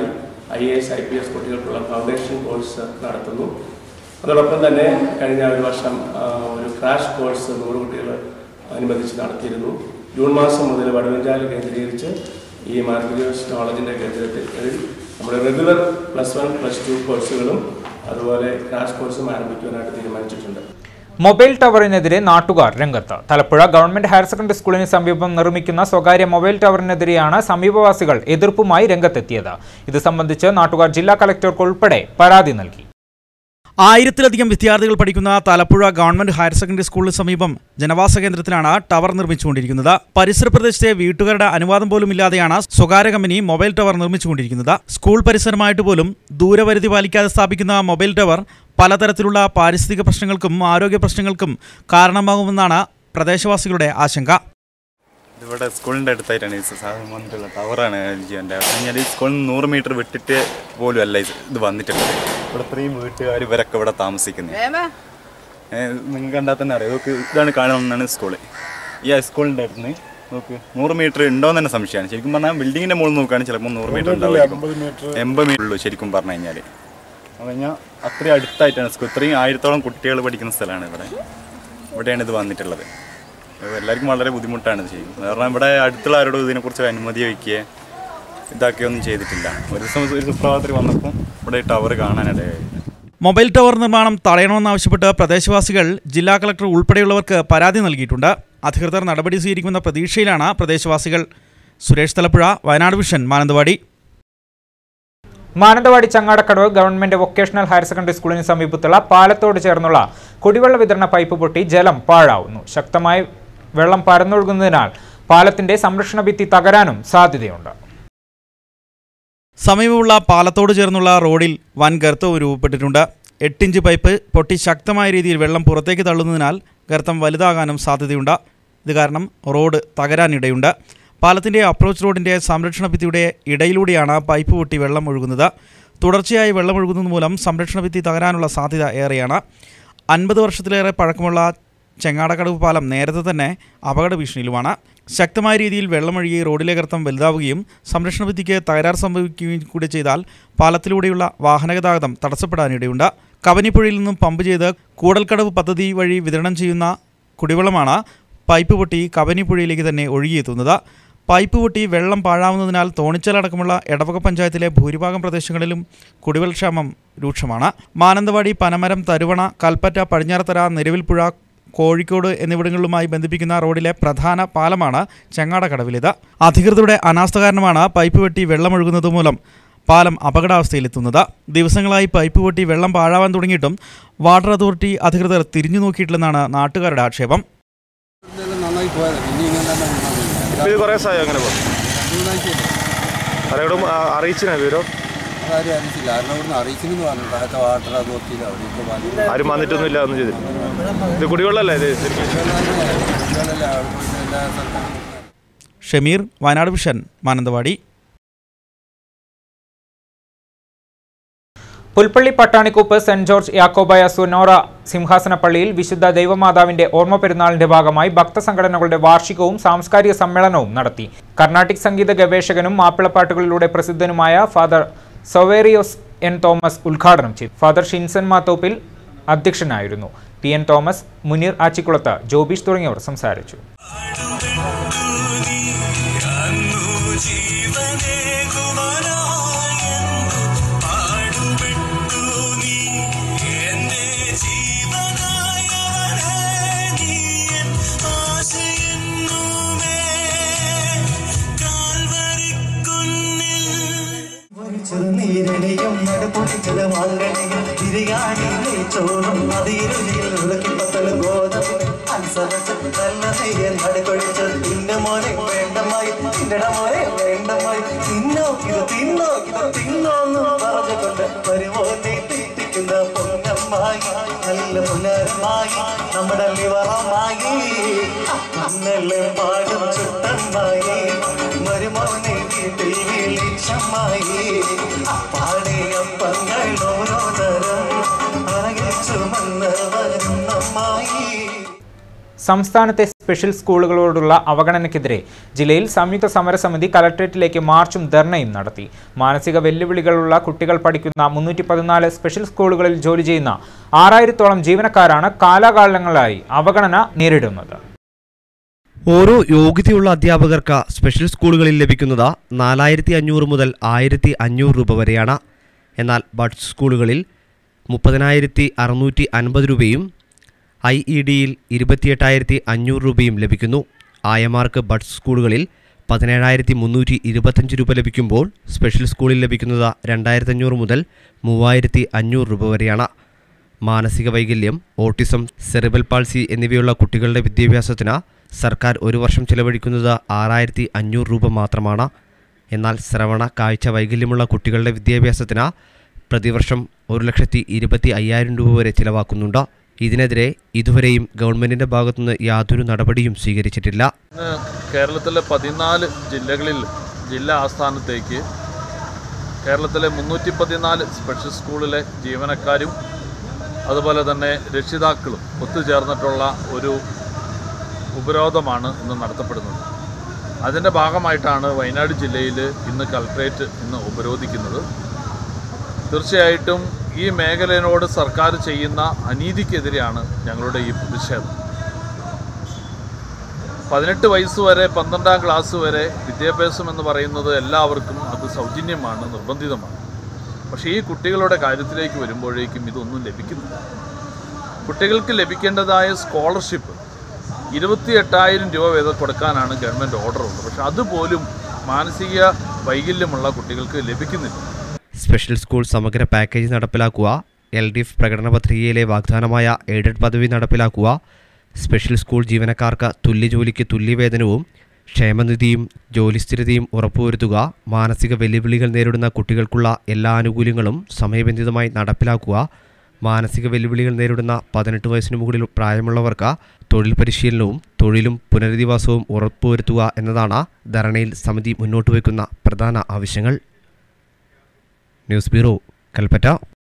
I A S I P S കുട്ടികൾക്കുള്ള ഫൗണ്ടേഷൻ കോഴ്സ് നടത്തുന്നു അതോടൊപ്പം തന്നെ കഴിഞ്ഞ ഒരു വർഷം ആ, ഒരു ക്രാഷ് കോഴ്സ് നൂറ് കുട്ടികൾ അനുബന്ധിച്ച് നടത്തിയിരുന്നു ജൂൺ മാസം മുതൽ വടവഞ്ചാൽ കേന്ദ്രീകരിച്ച് ഈ മാർഗിയോസ് നോളജിൻ്റെ കേന്ദ്രത്തിൽ നമ്മുടെ regular plus one plus two കോഴ്സുകളും അതുപോലെ ക്രാഷ് കോഴ്സും ആരംഭിക്കുവാനായിട്ട് തീരുമാനിച്ചിട്ടുണ്ട് മൊബൈൽ ടവറിനെതിരെ നാട്ടുകാർ രംഗത്ത് തലപ്പുഴ ഗവൺമെന്റ് ഹയർ സെക്കൻഡറി സ്കൂളിന് സമീപം നിർമ്മിക്കുന്ന സ്വകാര്യ മൊബൈൽ ടവറിനെതിരെയാണ് സമീപവാസികൾ എതിർപ്പുമായി രംഗത്തെത്തിയത് ഇത് സംബന്ധിച്ച് നാട്ടുകാർ ജില്ലാ കലക്ടർക്ക് ഉൾപ്പെടെ പരാതി നൽകി ആയിരത്തിലധികം വിദ്യാർത്ഥികൾ പഠിക്കുന്ന തലപ്പുഴ ഗവൺമെന്റ് ഹയർ സെക്കൻഡറി സ്കൂളിന് സമീപം ജനവാസ കേന്ദ്രത്തിലാണ് ടവർ നിർമ്മിച്ചുകൊണ്ടിരിക്കുന്നത് പരിസര പ്രദേശത്തെ വീട്ടുകാരുടെ അനുവാദം പോലും ഇല്ലാതെയാണ് സ്വകാര്യ കമ്പനി മൊബൈൽ ടവർ നിർമ്മിച്ചുകൊണ്ടിരിക്കുന്നത് സ്കൂൾ പരിസരമായിട്ട് പോലും ദൂരപരിധി പാലിക്കാതെ സ്ഥാപിക്കുന്ന മൊബൈൽ ടവർ പലതരത്തിലുള്ള പാരിസ്ഥിതിക പ്രശ്നങ്ങൾക്കും ആരോഗ്യ പ്രശ്നങ്ങൾക്കും കാരണമാകുമെന്നാണ് പ്രദേശവാസികളുടെ ആശങ്ക ഇവിടെ സ്കൂളിൻ്റെ അടുത്തായിട്ടാണ് ഈ സാധനം വന്നിട്ടുള്ള ടവറാണ് ചെയ്യേണ്ടത് കഴിഞ്ഞാൽ ഈ സ്കൂളിൽ നിന്ന് നൂറ് മീറ്റർ വിട്ടിട്ട് പോലും അല്ല ഇത് ഇത് വന്നിട്ടുള്ളത് ഇവിടെ ഇത്രയും വീട്ടുകാർ ഇവരൊക്കെ ഇവിടെ താമസിക്കുന്നത് നിങ്ങൾക്ക് കണ്ടാൽ തന്നെ അറിയാം ഇതൊക്കെ ഇതാണ് കാണുന്നതാണ് സ്കൂള് ഈ സ്കൂളിൻ്റെ അടുത്ത് നിന്ന് നോക്ക് നൂറ് മീറ്റർ ഉണ്ടോ എന്ന് തന്നെ സംശയമാണ് ശരിക്കും പറഞ്ഞാൽ ബിൽഡിങ്ങിൻ്റെ മുകളിൽ നോക്കുകയാണെങ്കിൽ ചിലപ്പോൾ നൂറ് മീറ്റർ ഉണ്ടാവും എൺപത് മീറ്റർ ഉള്ളൂ ശരിക്കും പറഞ്ഞു കഴിഞ്ഞാൽ അപ്പോൾ കഴിഞ്ഞാൽ അത്രയും അടുത്തായിട്ടാണ് സ്കൂൾ ഇത്രയും ആയിരത്തോളം കുട്ടികൾ പഠിക്കുന്ന സ്ഥലമാണ് ഇവിടെ ഇവിടെയാണ് ഇത് വന്നിട്ടുള്ളത് അപ്പോൾ എല്ലാവർക്കും വളരെ ബുദ്ധിമുട്ടാണ് ഇത് ചെയ്യുന്നത് കാരണം ഇവിടെ അടുത്തുള്ള ആരോടും ഇതിനെക്കുറിച്ച് അനുമതി വയ്ക്കുകയോ ഇതാക്കുകയൊന്നും ചെയ്തിട്ടില്ല ഒരു ദിവസം ഒരു സുപ്രഭാതത്തിൽ വന്നപ്പോൾ ഇവിടെ ടവർ കാണാനിടയായി മൊബൈൽ ടവർ നിർമ്മാണം തടയണമെന്നാവശ്യപ്പെട്ട് പ്രദേശവാസികൾ ജില്ലാ കളക്ടർ ഉൾപ്പെടെയുള്ളവർക്ക് പരാതി നൽകിയിട്ടുണ്ട് അധികൃതർ നടപടി സ്വീകരിക്കുമെന്ന പ്രതീക്ഷയിലാണ് പ്രദേശവാസികൾ Suresh Thalappuzha Wayanad vision Mananthavady Mananthavady Changadakkadavu government vocational higher secondary സ്കൂളിന് സമീപത്തുള്ള പാലത്തോട് ചേർന്നുള്ള കുടിവെള്ള വിതരണ പൈപ്പ് പൊട്ടി ജലം പാഴാവുന്നു ശക്തമായ വെള്ളം പരന്നൊഴുകുന്നതിനാൽ പാലത്തിന്റെ സംരക്ഷണ ഭിത്തി തകരാനും സാധ്യതയുണ്ട് സമീപമുള്ള പാലത്തോട് ചേർന്നുള്ള റോഡിൽ വൻ ഗർത്തവും രൂപപ്പെട്ടിട്ടുണ്ട് എട്ടിഞ്ച് പൈപ്പ് പൊട്ടി ശക്തമായ രീതിയിൽ വെള്ളം പുറത്തേക്ക് തള്ളുന്നതിനാൽ ഗർത്തം വലുതാകാനും സാധ്യതയുണ്ട് ഇത് കാരണം റോഡ് തകരാനിടയുണ്ട് പാലത്തിൻ്റെ അപ്രോച്ച് റോഡിൻ്റെ സംരക്ഷണ ഭിത്തിയുടെ ഇടയിലൂടെയാണ് പൈപ്പ് പൊട്ടി വെള്ളം ഒഴുകുന്നത് തുടർച്ചയായി വെള്ളം ഒഴുകുന്നത് മൂലം സംരക്ഷണ ഭിത്തി തകരാനുള്ള സാധ്യത ഏറെയാണ് അൻപത് വർഷത്തിലേറെ പഴക്കമുള്ള ചെങ്ങാടക്കടവ് പാലം നേരത്തെ തന്നെ അപകട ഭീഷണിയിലുമാണ് ശക്തമായ രീതിയിൽ വെള്ളമൊഴുകി റോഡിലെ ഗർത്തം വലുതാവുകയും സംരക്ഷണ ഭിത്തിക്ക് തകരാർ സംഭവിക്കുകയും കൂടി ചെയ്താൽ പാലത്തിലൂടെയുള്ള വാഹനഗതാഗതം തടസ്സപ്പെടാനിടയുണ്ട് കവനിപ്പുഴയിൽ നിന്നും പമ്പ് ചെയ്ത് കൂടൽക്കടവ് പദ്ധതി വഴി വിതരണം ചെയ്യുന്ന കുടിവെള്ളമാണ് പൈപ്പ് പൊട്ടി കവനിപ്പുഴയിലേക്ക് തന്നെ ഒഴുകിയെത്തുന്നത് പൈപ്പ് പൊട്ടി വെള്ളം പാഴാവുന്നതിനാൽ തോണിച്ചലടക്കമുള്ള എടവക പഞ്ചായത്തിലെ ഭൂരിഭാഗം പ്രദേശങ്ങളിലും കുടിവെള്ളക്ഷാമം രൂക്ഷമാണ് മാനന്തവാടി പനമരം തരുവണ കൽപ്പറ്റ പടിഞ്ഞാറത്തറ നിലവിൽപ്പുഴ കോഴിക്കോട് എന്നിവിടങ്ങളിലുമായി ബന്ധിപ്പിക്കുന്ന റോഡിലെ പ്രധാന പാലമാണ് ചെങ്ങാടക്കടവിലിത് അധികൃതരുടെ അനാസ്ഥ കാരണമാണ് പൈപ്പ് വെട്ടി വെള്ളമൊഴുകുന്നത് മൂലം പാലം അപകടാവസ്ഥയിലെത്തുന്നത് ദിവസങ്ങളായി പൈപ്പ് പൊട്ടി വെള്ളം പാഴാവാൻ തുടങ്ങിയിട്ടും വാട്ടർ അതോറിറ്റി അധികൃതർ തിരിഞ്ഞു നോക്കിയിട്ടില്ലെന്നാണ് നാട്ടുകാരുടെ ആക്ഷേപം നന്നായി പോയത് ഇനി ഇങ്ങനെ തന്നെ ഇപ്പൊ ഇത് കുറേ ദിവസമായോ അങ്ങനെ പോകും ആരോടും അറിയിച്ചിനാ വിവരം അതാരും അറിയിച്ചില്ല ആരുടെ ഇവിടുന്ന് അറിയിച്ചെന്ന് പറഞ്ഞു താഴത്തെ വാട്ടർ അതോറിറ്റിയിൽ അവിടെ ഇപ്പോൾ പറഞ്ഞു ആരും വന്നിട്ടൊന്നും ഇല്ല ഒന്നും ചെയ്തില്ല ഇത് കുടിവെള്ളമല്ലേ ഇത് ശരിക്കും കുട്ടികളല്ലേ അവിടെ പോയിട്ട് എല്ലാ സ്ഥലത്തും ഷമീർ വയനാട് വിഷൻ മാനന്തവാടി പുൽപ്പള്ളി പട്ടാണിക്കുപ്പ് സെന്റ് ജോർജ് യാക്കോബായ സുനോറ സിംഹാസന പള്ളിയിൽ വിശുദ്ധ ദൈവമാതാവിന്റെ ഓർമ്മ പെരുന്നാളിന്റെ ഭാഗമായി ഭക്തസംഘടനകളുടെ വാർഷികവും സാംസ്കാരിക സമ്മേളനവും നടത്തി കർണാട്ടിക് സംഗീത ഗവേഷകനും മാപ്പിളപ്പാട്ടുകളിലൂടെ പ്രസിദ്ധനുമായ ഫാദർ സൊവേറിയോസ് എൻ തോമസ് ഉദ്ഘാടനം ചെയ്തു ഫാദർ ഷിൻസൻ മാത്തോപ്പിൽ അധ്യക്ഷനായിരുന്നു പി എൻ തോമസ് മുനീർ ആച്ചിക്കുളത്ത് ജോബീഷ് തുടങ്ങിയവർ സംസാരിച്ചു ചെറുനീരണിയും നടുപൊട്ടിച്ചത് വാങ്ങണിയും തിരികാണിയിലെ ചോറും അതിരുചിയിൽ ഉലക്കിപ്പത്തൽ ഗോതമ്പ് അൻസരച്ച് നല്ല നെയ്യൻ നടുകൊഴിച്ചത് തിന്റെ മോനെ വേണ്ടമായി തിന്നട മോനെ വേണ്ടമായി തിന്നോ ഇത് തിന്നോ ഇത് തിന്നോന്ന് പറഞ്ഞുകൊണ്ട് വരുമോ നീ തീറ്റിക്കുന്ന പൊന്നമ്മായി നല്ല പുനരമായി നമ്മുടെ ലിവറമായി മണ്ണല്ലേ പാടും ചുട്ടമ്മായി വരുമോ നീ വീട്ടിൽ വിളിച്ചമ്മായി പാടിയപ്പങ്ങൾ ഓരോ തരം അരകിച്ചു വന്ന് വരുന്നമ്മായി സംസ്ഥാനത്തെ സ്പെഷ്യൽ സ്കൂളുകളോടുള്ള അവഗണനയ്ക്കെതിരെ ജില്ലയിൽ സംയുക്ത സമരസമിതി കലക്ട്രേറ്റിലേക്ക് മാർച്ചും ധർണയും നടത്തി മാനസിക വെല്ലുവിളികളുള്ള കുട്ടികൾ പഠിക്കുന്ന മുന്നൂറ്റി പതിനാല് സ്പെഷ്യൽ സ്കൂളുകളിൽ ജോലി ചെയ്യുന്ന ആറായിരത്തോളം ജീവനക്കാരാണ് കാലാകാലങ്ങളായി അവഗണന നേരിടുന്നത് ഓരോ യോഗ്യതയുള്ള അധ്യാപകർക്ക് സ്പെഷ്യൽ സ്കൂളുകളിൽ ലഭിക്കുന്നത് നാലായിരത്തി അഞ്ഞൂറ് മുതൽ ആയിരത്തി അഞ്ഞൂറ് രൂപ വരെയാണ് എന്നാൽ ബഡ്സ് സ്കൂളുകളിൽ മുപ്പതിനായിരത്തി അറുന്നൂറ്റി അൻപത് രൂപയും ഐ ഇ ഡിയിൽ ഇരുപത്തിയെട്ടായിരത്തി അഞ്ഞൂറ് രൂപയും ലഭിക്കുന്നു ആയമാർക്ക് ബഡ്സ് സ്കൂളുകളിൽ പതിനേഴായിരത്തി മുന്നൂറ്റി ഇരുപത്തഞ്ച് രൂപ ലഭിക്കുമ്പോൾ സ്പെഷ്യൽ സ്കൂളിൽ ലഭിക്കുന്നത് രണ്ടായിരത്തി അഞ്ഞൂറ് മുതൽ മൂവായിരത്തി അഞ്ഞൂറ് രൂപ വരെയാണ് മാനസിക വൈകല്യം ഓട്ടിസം സെറിബൽ പാൾസി എന്നിവയുള്ള കുട്ടികളുടെ വിദ്യാഭ്യാസത്തിന് സർക്കാർ ഒരു വർഷം ചെലവഴിക്കുന്നത് ആറായിരത്തി അഞ്ഞൂറ് രൂപ മാത്രമാണ് എന്നാൽ ശ്രവണ കാഴ്ച വൈകല്യമുള്ള കുട്ടികളുടെ വിദ്യാഭ്യാസത്തിന് പ്രതിവർഷം ഒരു ലക്ഷത്തി ഇരുപത്തി അയ്യായിരം രൂപ വരെ ചിലവാക്കുന്നുണ്ട് ഇതിനെതിരെ ഇതുവരെയും ഗവൺമെന്റിന്റെ ഭാഗത്തുനിന്ന് യാതൊരു നടപടിയും സ്വീകരിച്ചിട്ടില്ല ഇന്ന് കേരളത്തിലെ പതിനാല് ജില്ലകളിൽ ജില്ലാ ആസ്ഥാനത്തേക്ക് കേരളത്തിലെ മുന്നൂറ്റി പതിനാല് സ്പെഷ്യൽ സ്കൂളിലെ ജീവനക്കാരും അതുപോലെ തന്നെ രക്ഷിതാക്കളും ഒത്തുചേർന്നിട്ടുള്ള ഒരു ഉപരോധമാണ് ഇന്ന് നടത്തപ്പെടുന്നത് അതിൻ്റെ ഭാഗമായിട്ടാണ് വയനാട് ജില്ലയിൽ ഇന്ന് കലക്ട്രേറ്റ് ഇന്ന് ഉപരോധിക്കുന്നത് തീർച്ചയായിട്ടും ഈ മേഖലയോട് സർക്കാർ ചെയ്യുന്ന അനീതിക്കെതിരെയാണ് ഞങ്ങളുടെ ഈ പ്രതിഷേധം പതിനെട്ട് വയസ്സ് വരെ പന്ത്രണ്ടാം ക്ലാസ് വരെ വിദ്യാഭ്യാസം എന്ന് പറയുന്നത് എല്ലാവർക്കും അത് സൗജന്യമാണ് നിർബന്ധിതമാണ് പക്ഷേ ഈ കുട്ടികളുടെ കാര്യത്തിലേക്ക് വരുമ്പോഴേക്കും ഇതൊന്നും ലഭിക്കുന്നില്ല കുട്ടികൾക്ക് ലഭിക്കേണ്ടതായ സ്കോളർഷിപ്പ് ഇരുപത്തി എട്ടായിരം രൂപ വീതം കൊടുക്കാനാണ് ഗവൺമെൻറ് ഓർഡർ ഉള്ളത് പക്ഷെ അതുപോലും മാനസിക വൈകല്യമുള്ള കുട്ടികൾക്ക് ലഭിക്കുന്നില്ല സ്പെഷ്യൽ സ്കൂൾ സമഗ്ര പാക്കേജ് നടപ്പിലാക്കുക എൽ ഡി എഫ് പ്രകടന പത്രികയിലെ വാഗ്ദാനമായ എയ്ഡഡ് പദവി നടപ്പിലാക്കുക സ്പെഷ്യൽ സ്കൂൾ ജീവനക്കാർക്ക് തുല്യ ജോലിക്ക് തുല്യവേതനവും ക്ഷേമനിധിയും ജോലിസ്ഥിരതയും ഉറപ്പുവരുത്തുക മാനസിക വെല്ലുവിളികൾ നേരിടുന്ന കുട്ടികൾക്കുള്ള എല്ലാ ആനുകൂല്യങ്ങളും സമയബന്ധിതമായി നടപ്പിലാക്കുക മാനസിക വെല്ലുവിളികൾ നേരിടുന്ന പതിനെട്ട് വയസ്സിന് മുകളിൽ പ്രായമുള്ളവർക്ക് തൊഴിൽ പരിശീലനവും തൊഴിലും പുനരധിവാസവും ഉറപ്പുവരുത്തുക എന്നതാണ് ധരണയിൽ സമിതി മുന്നോട്ട് വയ്ക്കുന്ന പ്രധാന ആവശ്യങ്ങൾ ന്യൂസ് ബ്യൂറോ കൽപ്പറ്റ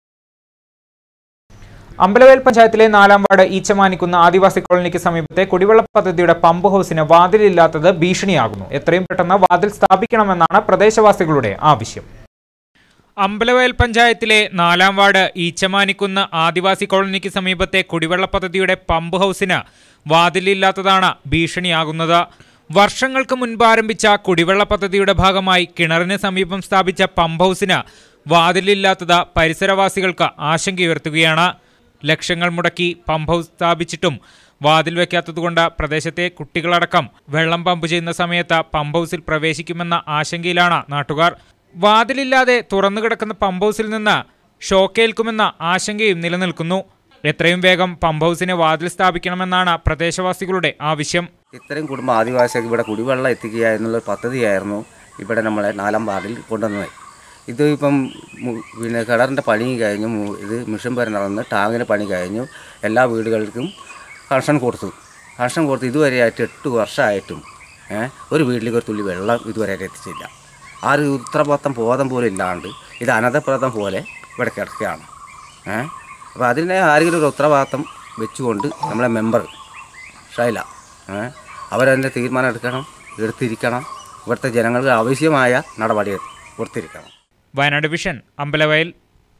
അമ്പലവേൽ പഞ്ചായത്തിലെ നാലാം വാർഡ് ഈച്ചമാനിക്കുന്ന ആദിവാസി കോളനിക്ക് സമീപത്തെ കുടിവെള്ള പദ്ധതിയുടെ പമ്പ് ഹൗസിന് വാതിലില്ലാത്തത് ഭീഷണിയാകുന്നു എത്രയും പെട്ടെന്ന് വാതിൽ സ്ഥാപിക്കണമെന്നാണ് പ്രദേശവാസികളുടെ ആവശ്യം അമ്പലവയൽ പഞ്ചായത്തിലെ നാലാം വാർഡ് ഈച്ചമാനിക്കുന്ന് ആദിവാസി കോളനിക്ക് സമീപത്തെ കുടിവെള്ള പദ്ധതിയുടെ പമ്പ് ഹൗസിന് വാതിലില്ലാത്തതാണ് ഭീഷണിയാകുന്നത് വർഷങ്ങൾക്ക് മുൻപ് ആരംഭിച്ച കുടിവെള്ള പദ്ധതിയുടെ ഭാഗമായി കിണറിന് സമീപം സ്ഥാപിച്ച പമ്പ് ഹൗസിന് വാതിലില്ലാത്തത് പരിസരവാസികൾക്ക് ആശങ്കയുയർത്തുകയാണ് ലക്ഷങ്ങൾ മുടക്കി പമ്പ് ഹൗസ് സ്ഥാപിച്ചിട്ടും വാതിൽ വയ്ക്കാത്തതുകൊണ്ട് പ്രദേശത്തെ കുട്ടികളടക്കം വെള്ളം പമ്പ് ചെയ്യുന്ന സമയത്ത് പമ്പ് ഹൗസിൽ പ്രവേശിക്കുമെന്ന ആശങ്കയിലാണ് നാട്ടുകാർ വാതിലില്ലാതെ തുറന്നു കിടക്കുന്ന പമ്പ് ഹൗസിൽ നിന്ന് ഷോക്കേൽക്കുമെന്ന ആശങ്കയും നിലനിൽക്കുന്നു എത്രയും വേഗം പമ്പ് ഹൗസിന് വാതിൽ സ്ഥാപിക്കണമെന്നാണ് പ്രദേശവാസികളുടെ ആവശ്യം ഇത്രയും കുടുംബ ആദിവാസികൾക്ക് ഇവിടെ കുടിവെള്ളം എത്തിക്കുക എന്നുള്ള പദ്ധതിയായിരുന്നു ഇവിടെ നമ്മളെ നാലാം വാർഡിൽ കൊണ്ടുവന്നത് ഇത് ഇപ്പം മു- പിന്നെ കിണറിൻ്റെ പണി കഴിഞ്ഞു മു- ഇത് മിഷൻ വരെ നടന്ന് ടാങ്കിന് പണി കഴിഞ്ഞു എല്ലാ വീടുകൾക്കും കണക്ഷൻ കൊടുത്തു കണക്ഷൻ കൊടുത്ത് ഇതുവരെയായിട്ട് എട്ട് വർഷമായിട്ടും ഏ, ഒരു വീട്ടിലേക്ക് ഒരു തുള്ളി വെള്ളം ഇതുവരെയായിട്ട് എത്തിച്ചില്ല ആ ഒരു ഉത്തരവാദിത്തം ബോധം പോലും ഇല്ലാണ്ട് ഇത് അനന്തപ്രദം പോലെ ഇവിടെ കിടക്കുകയാണ് ഏ അപ്പോൾ അതിനെ ആരെങ്കിലും ഒരു ഉത്തരവാദിത്തം വെച്ചുകൊണ്ട് നമ്മളെ മെമ്പർ ഷൈല ഏ അവരതിൻ്റെ തീരുമാനം എടുക്കണം എടുത്തിരിക്കണം ഇവിടുത്തെ ജനങ്ങൾക്ക് ആവശ്യമായ നടപടി കൊടുത്തിരിക്കണം വയനാട് വിഷൻ അമ്പലവയൽ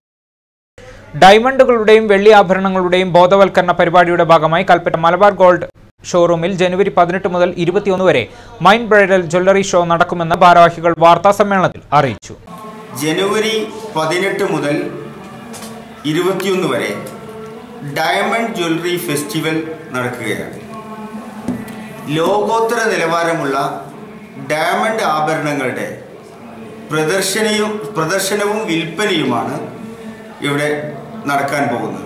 ഡയമണ്ടുകളുടെയും വെള്ളി ആഭരണങ്ങളുടെയും ബോധവൽക്കരണ പരിപാടിയുടെ ഭാഗമായി കൽപ്പറ്റ മലബാർ ഗോൾഡ് ഷോറൂമിൽ ജനുവരി പതിനെട്ട് മുതൽ ഇരുപത്തിയൊന്ന് വരെ മൈൻഡ് ബ്രൈഡൽ ജ്വല്ലറി ഷോ നടക്കുമെന്ന് ഭാരവാഹികൾ വാർത്താസമ്മേളനത്തിൽ അറിയിച്ചു ജനുവരി പതിനെട്ട് മുതൽ ഇരുപത്തിയൊന്ന് വരെ ഡയമണ്ട് ജ്വല്ലറി ഫെസ്റ്റിവൽ നടക്കുകയാണ് ലോകോത്തര നിലവാരമുള്ള ഡയമണ്ട് ആഭരണങ്ങളുടെ പ്രദർശനയും പ്രദർശനവും വിൽപ്പനയുമാണ് ഇവിടെ നടക്കാൻ പോകുന്നത്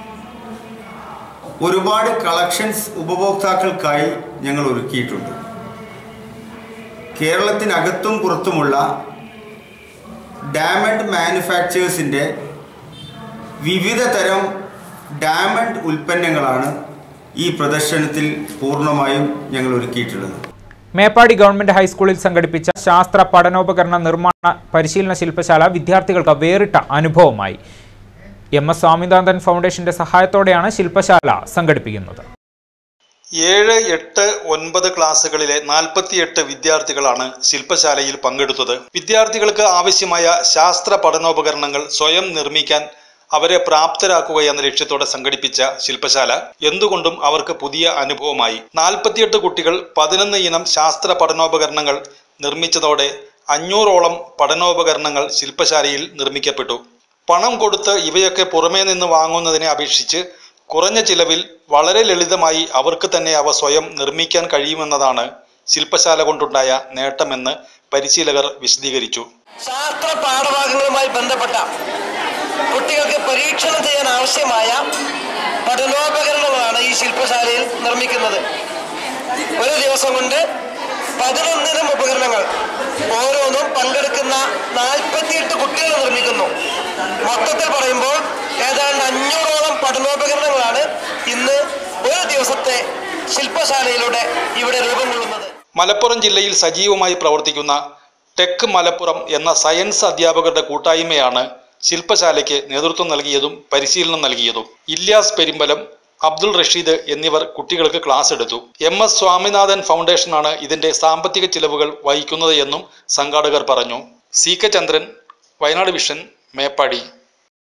ഒരുപാട് കളക്ഷൻസ് ഉപഭോക്താക്കൾക്കായി ഞങ്ങൾ ഒരുക്കിയിട്ടുണ്ട് കേരളത്തിനകത്തും പുറത്തുമുള്ള ഡയമണ്ട് മാനുഫാക്ചേഴ്സിൻ്റെ വിവിധ തരം ഡയമണ്ട് ഉൽപ്പന്നങ്ങളാണ് ഈ പ്രദർശനത്തിൽ പൂർണ്ണമായും ഞങ്ങൾ ഒരുക്കിയിട്ടുള്ളത് മേപ്പാടി ഗവൺമെന്റ് ഹൈസ്കൂളിൽ സംഘടിപ്പിച്ച ശാസ്ത്ര പഠനോപകരണ നിർമ്മാണ പരിശീലന ശില്പശാല വിദ്യാർത്ഥികൾക്ക് വേറിട്ട അനുഭവമായി എം എസ് സ്വാമിനാഥൻ ഫൗണ്ടേഷന്റെ സഹായത്തോടെയാണ് ശില്പശാല സംഘടിപ്പിക്കുന്നത് ഏഴ് എട്ട് ഒൻപത് ക്ലാസ്സുകളിലെ നാൽപ്പത്തിയെട്ട് വിദ്യാർത്ഥികളാണ് ശില്പശാലയിൽ പങ്കെടുത്തത് വിദ്യാർത്ഥികൾക്ക് ആവശ്യമായ ശാസ്ത്ര പഠനോപകരണങ്ങൾ സ്വയം നിർമ്മിക്കാൻ അവരെ പ്രാപ്തരാക്കുക എന്ന ലക്ഷ്യത്തോടെ സംഘടിപ്പിച്ച ശില്പശാല എന്തുകൊണ്ടും അവർക്ക് പുതിയ അനുഭവമായി നാൽപ്പത്തിയെട്ട് കുട്ടികൾ പതിനൊന്ന് ഇനം ശാസ്ത്ര പഠനോപകരണങ്ങൾ നിർമ്മിച്ചതോടെ അഞ്ഞൂറോളം പഠനോപകരണങ്ങൾ ശില്പശാലയിൽ നിർമ്മിക്കപ്പെട്ടു പണം കൊടുത്ത് ഇവയൊക്കെ പുറമേ നിന്ന് വാങ്ങുന്നതിനെ അപേക്ഷിച്ച് കുറഞ്ഞ ചിലവിൽ വളരെ ലളിതമായി അവർക്ക് തന്നെ അവ സ്വയം നിർമ്മിക്കാൻ കഴിയുമെന്നതാണ് ശില്പശാല കൊണ്ടുണ്ടായ നേട്ടമെന്ന് പരിശീലകർ വിശദീകരിച്ചു ശാസ്ത്ര പാഠഭാഗങ്ങളുമായി ബന്ധപ്പെട്ട കുട്ടികൾക്ക് പരീക്ഷണം ചെയ്യാൻ ആവശ്യമായ പഠനോപകരണങ്ങളാണ് ഈ ശില്പശാലയിൽ നിർമ്മിക്കുന്നത് ഒരു ദിവസം കൊണ്ട് പതിനൊന്നിനം ഉപകരണങ്ങൾ ഓരോന്നും പങ്കെടുക്കുന്ന നാൽപ്പത്തിയെട്ട് കുട്ടികൾ നിർമ്മിക്കുന്നു മൊത്തത്തിൽ പറയുമ്പോൾ ഏതാണ്ട് അഞ്ഞൂറോളം പഠനോപകരണങ്ങളാണ് ഇന്ന് ഒരു ദിവസത്തെ ശില്പശാലയിലൂടെ ഇവിടെ രൂപം കൊള്ളുന്നത് മലപ്പുറം ജില്ലയിൽ സജീവമായി പ്രവർത്തിക്കുന്ന ടെക് മലപ്പുറം എന്ന സയൻസ് അധ്യാപകരുടെ കൂട്ടായ്മയാണ് ശില്പശാലയ്ക്ക് നേതൃത്വം നൽകിയതും പരിശീലനം നൽകിയതും ഇല്യാസ് പെരുമ്പലം അബ്ദുൾ റഷീദ് എന്നിവർ കുട്ടികൾക്ക് ക്ലാസ് എടുത്തു എം എസ് സ്വാമിനാഥൻ ഫൗണ്ടേഷനാണ് ഇതിന്റെ സാമ്പത്തിക ചിലവുകൾ വഹിക്കുന്നത് എന്നും സംഘാടകർ പറഞ്ഞു C K Chandran Wayanad vision Meppadi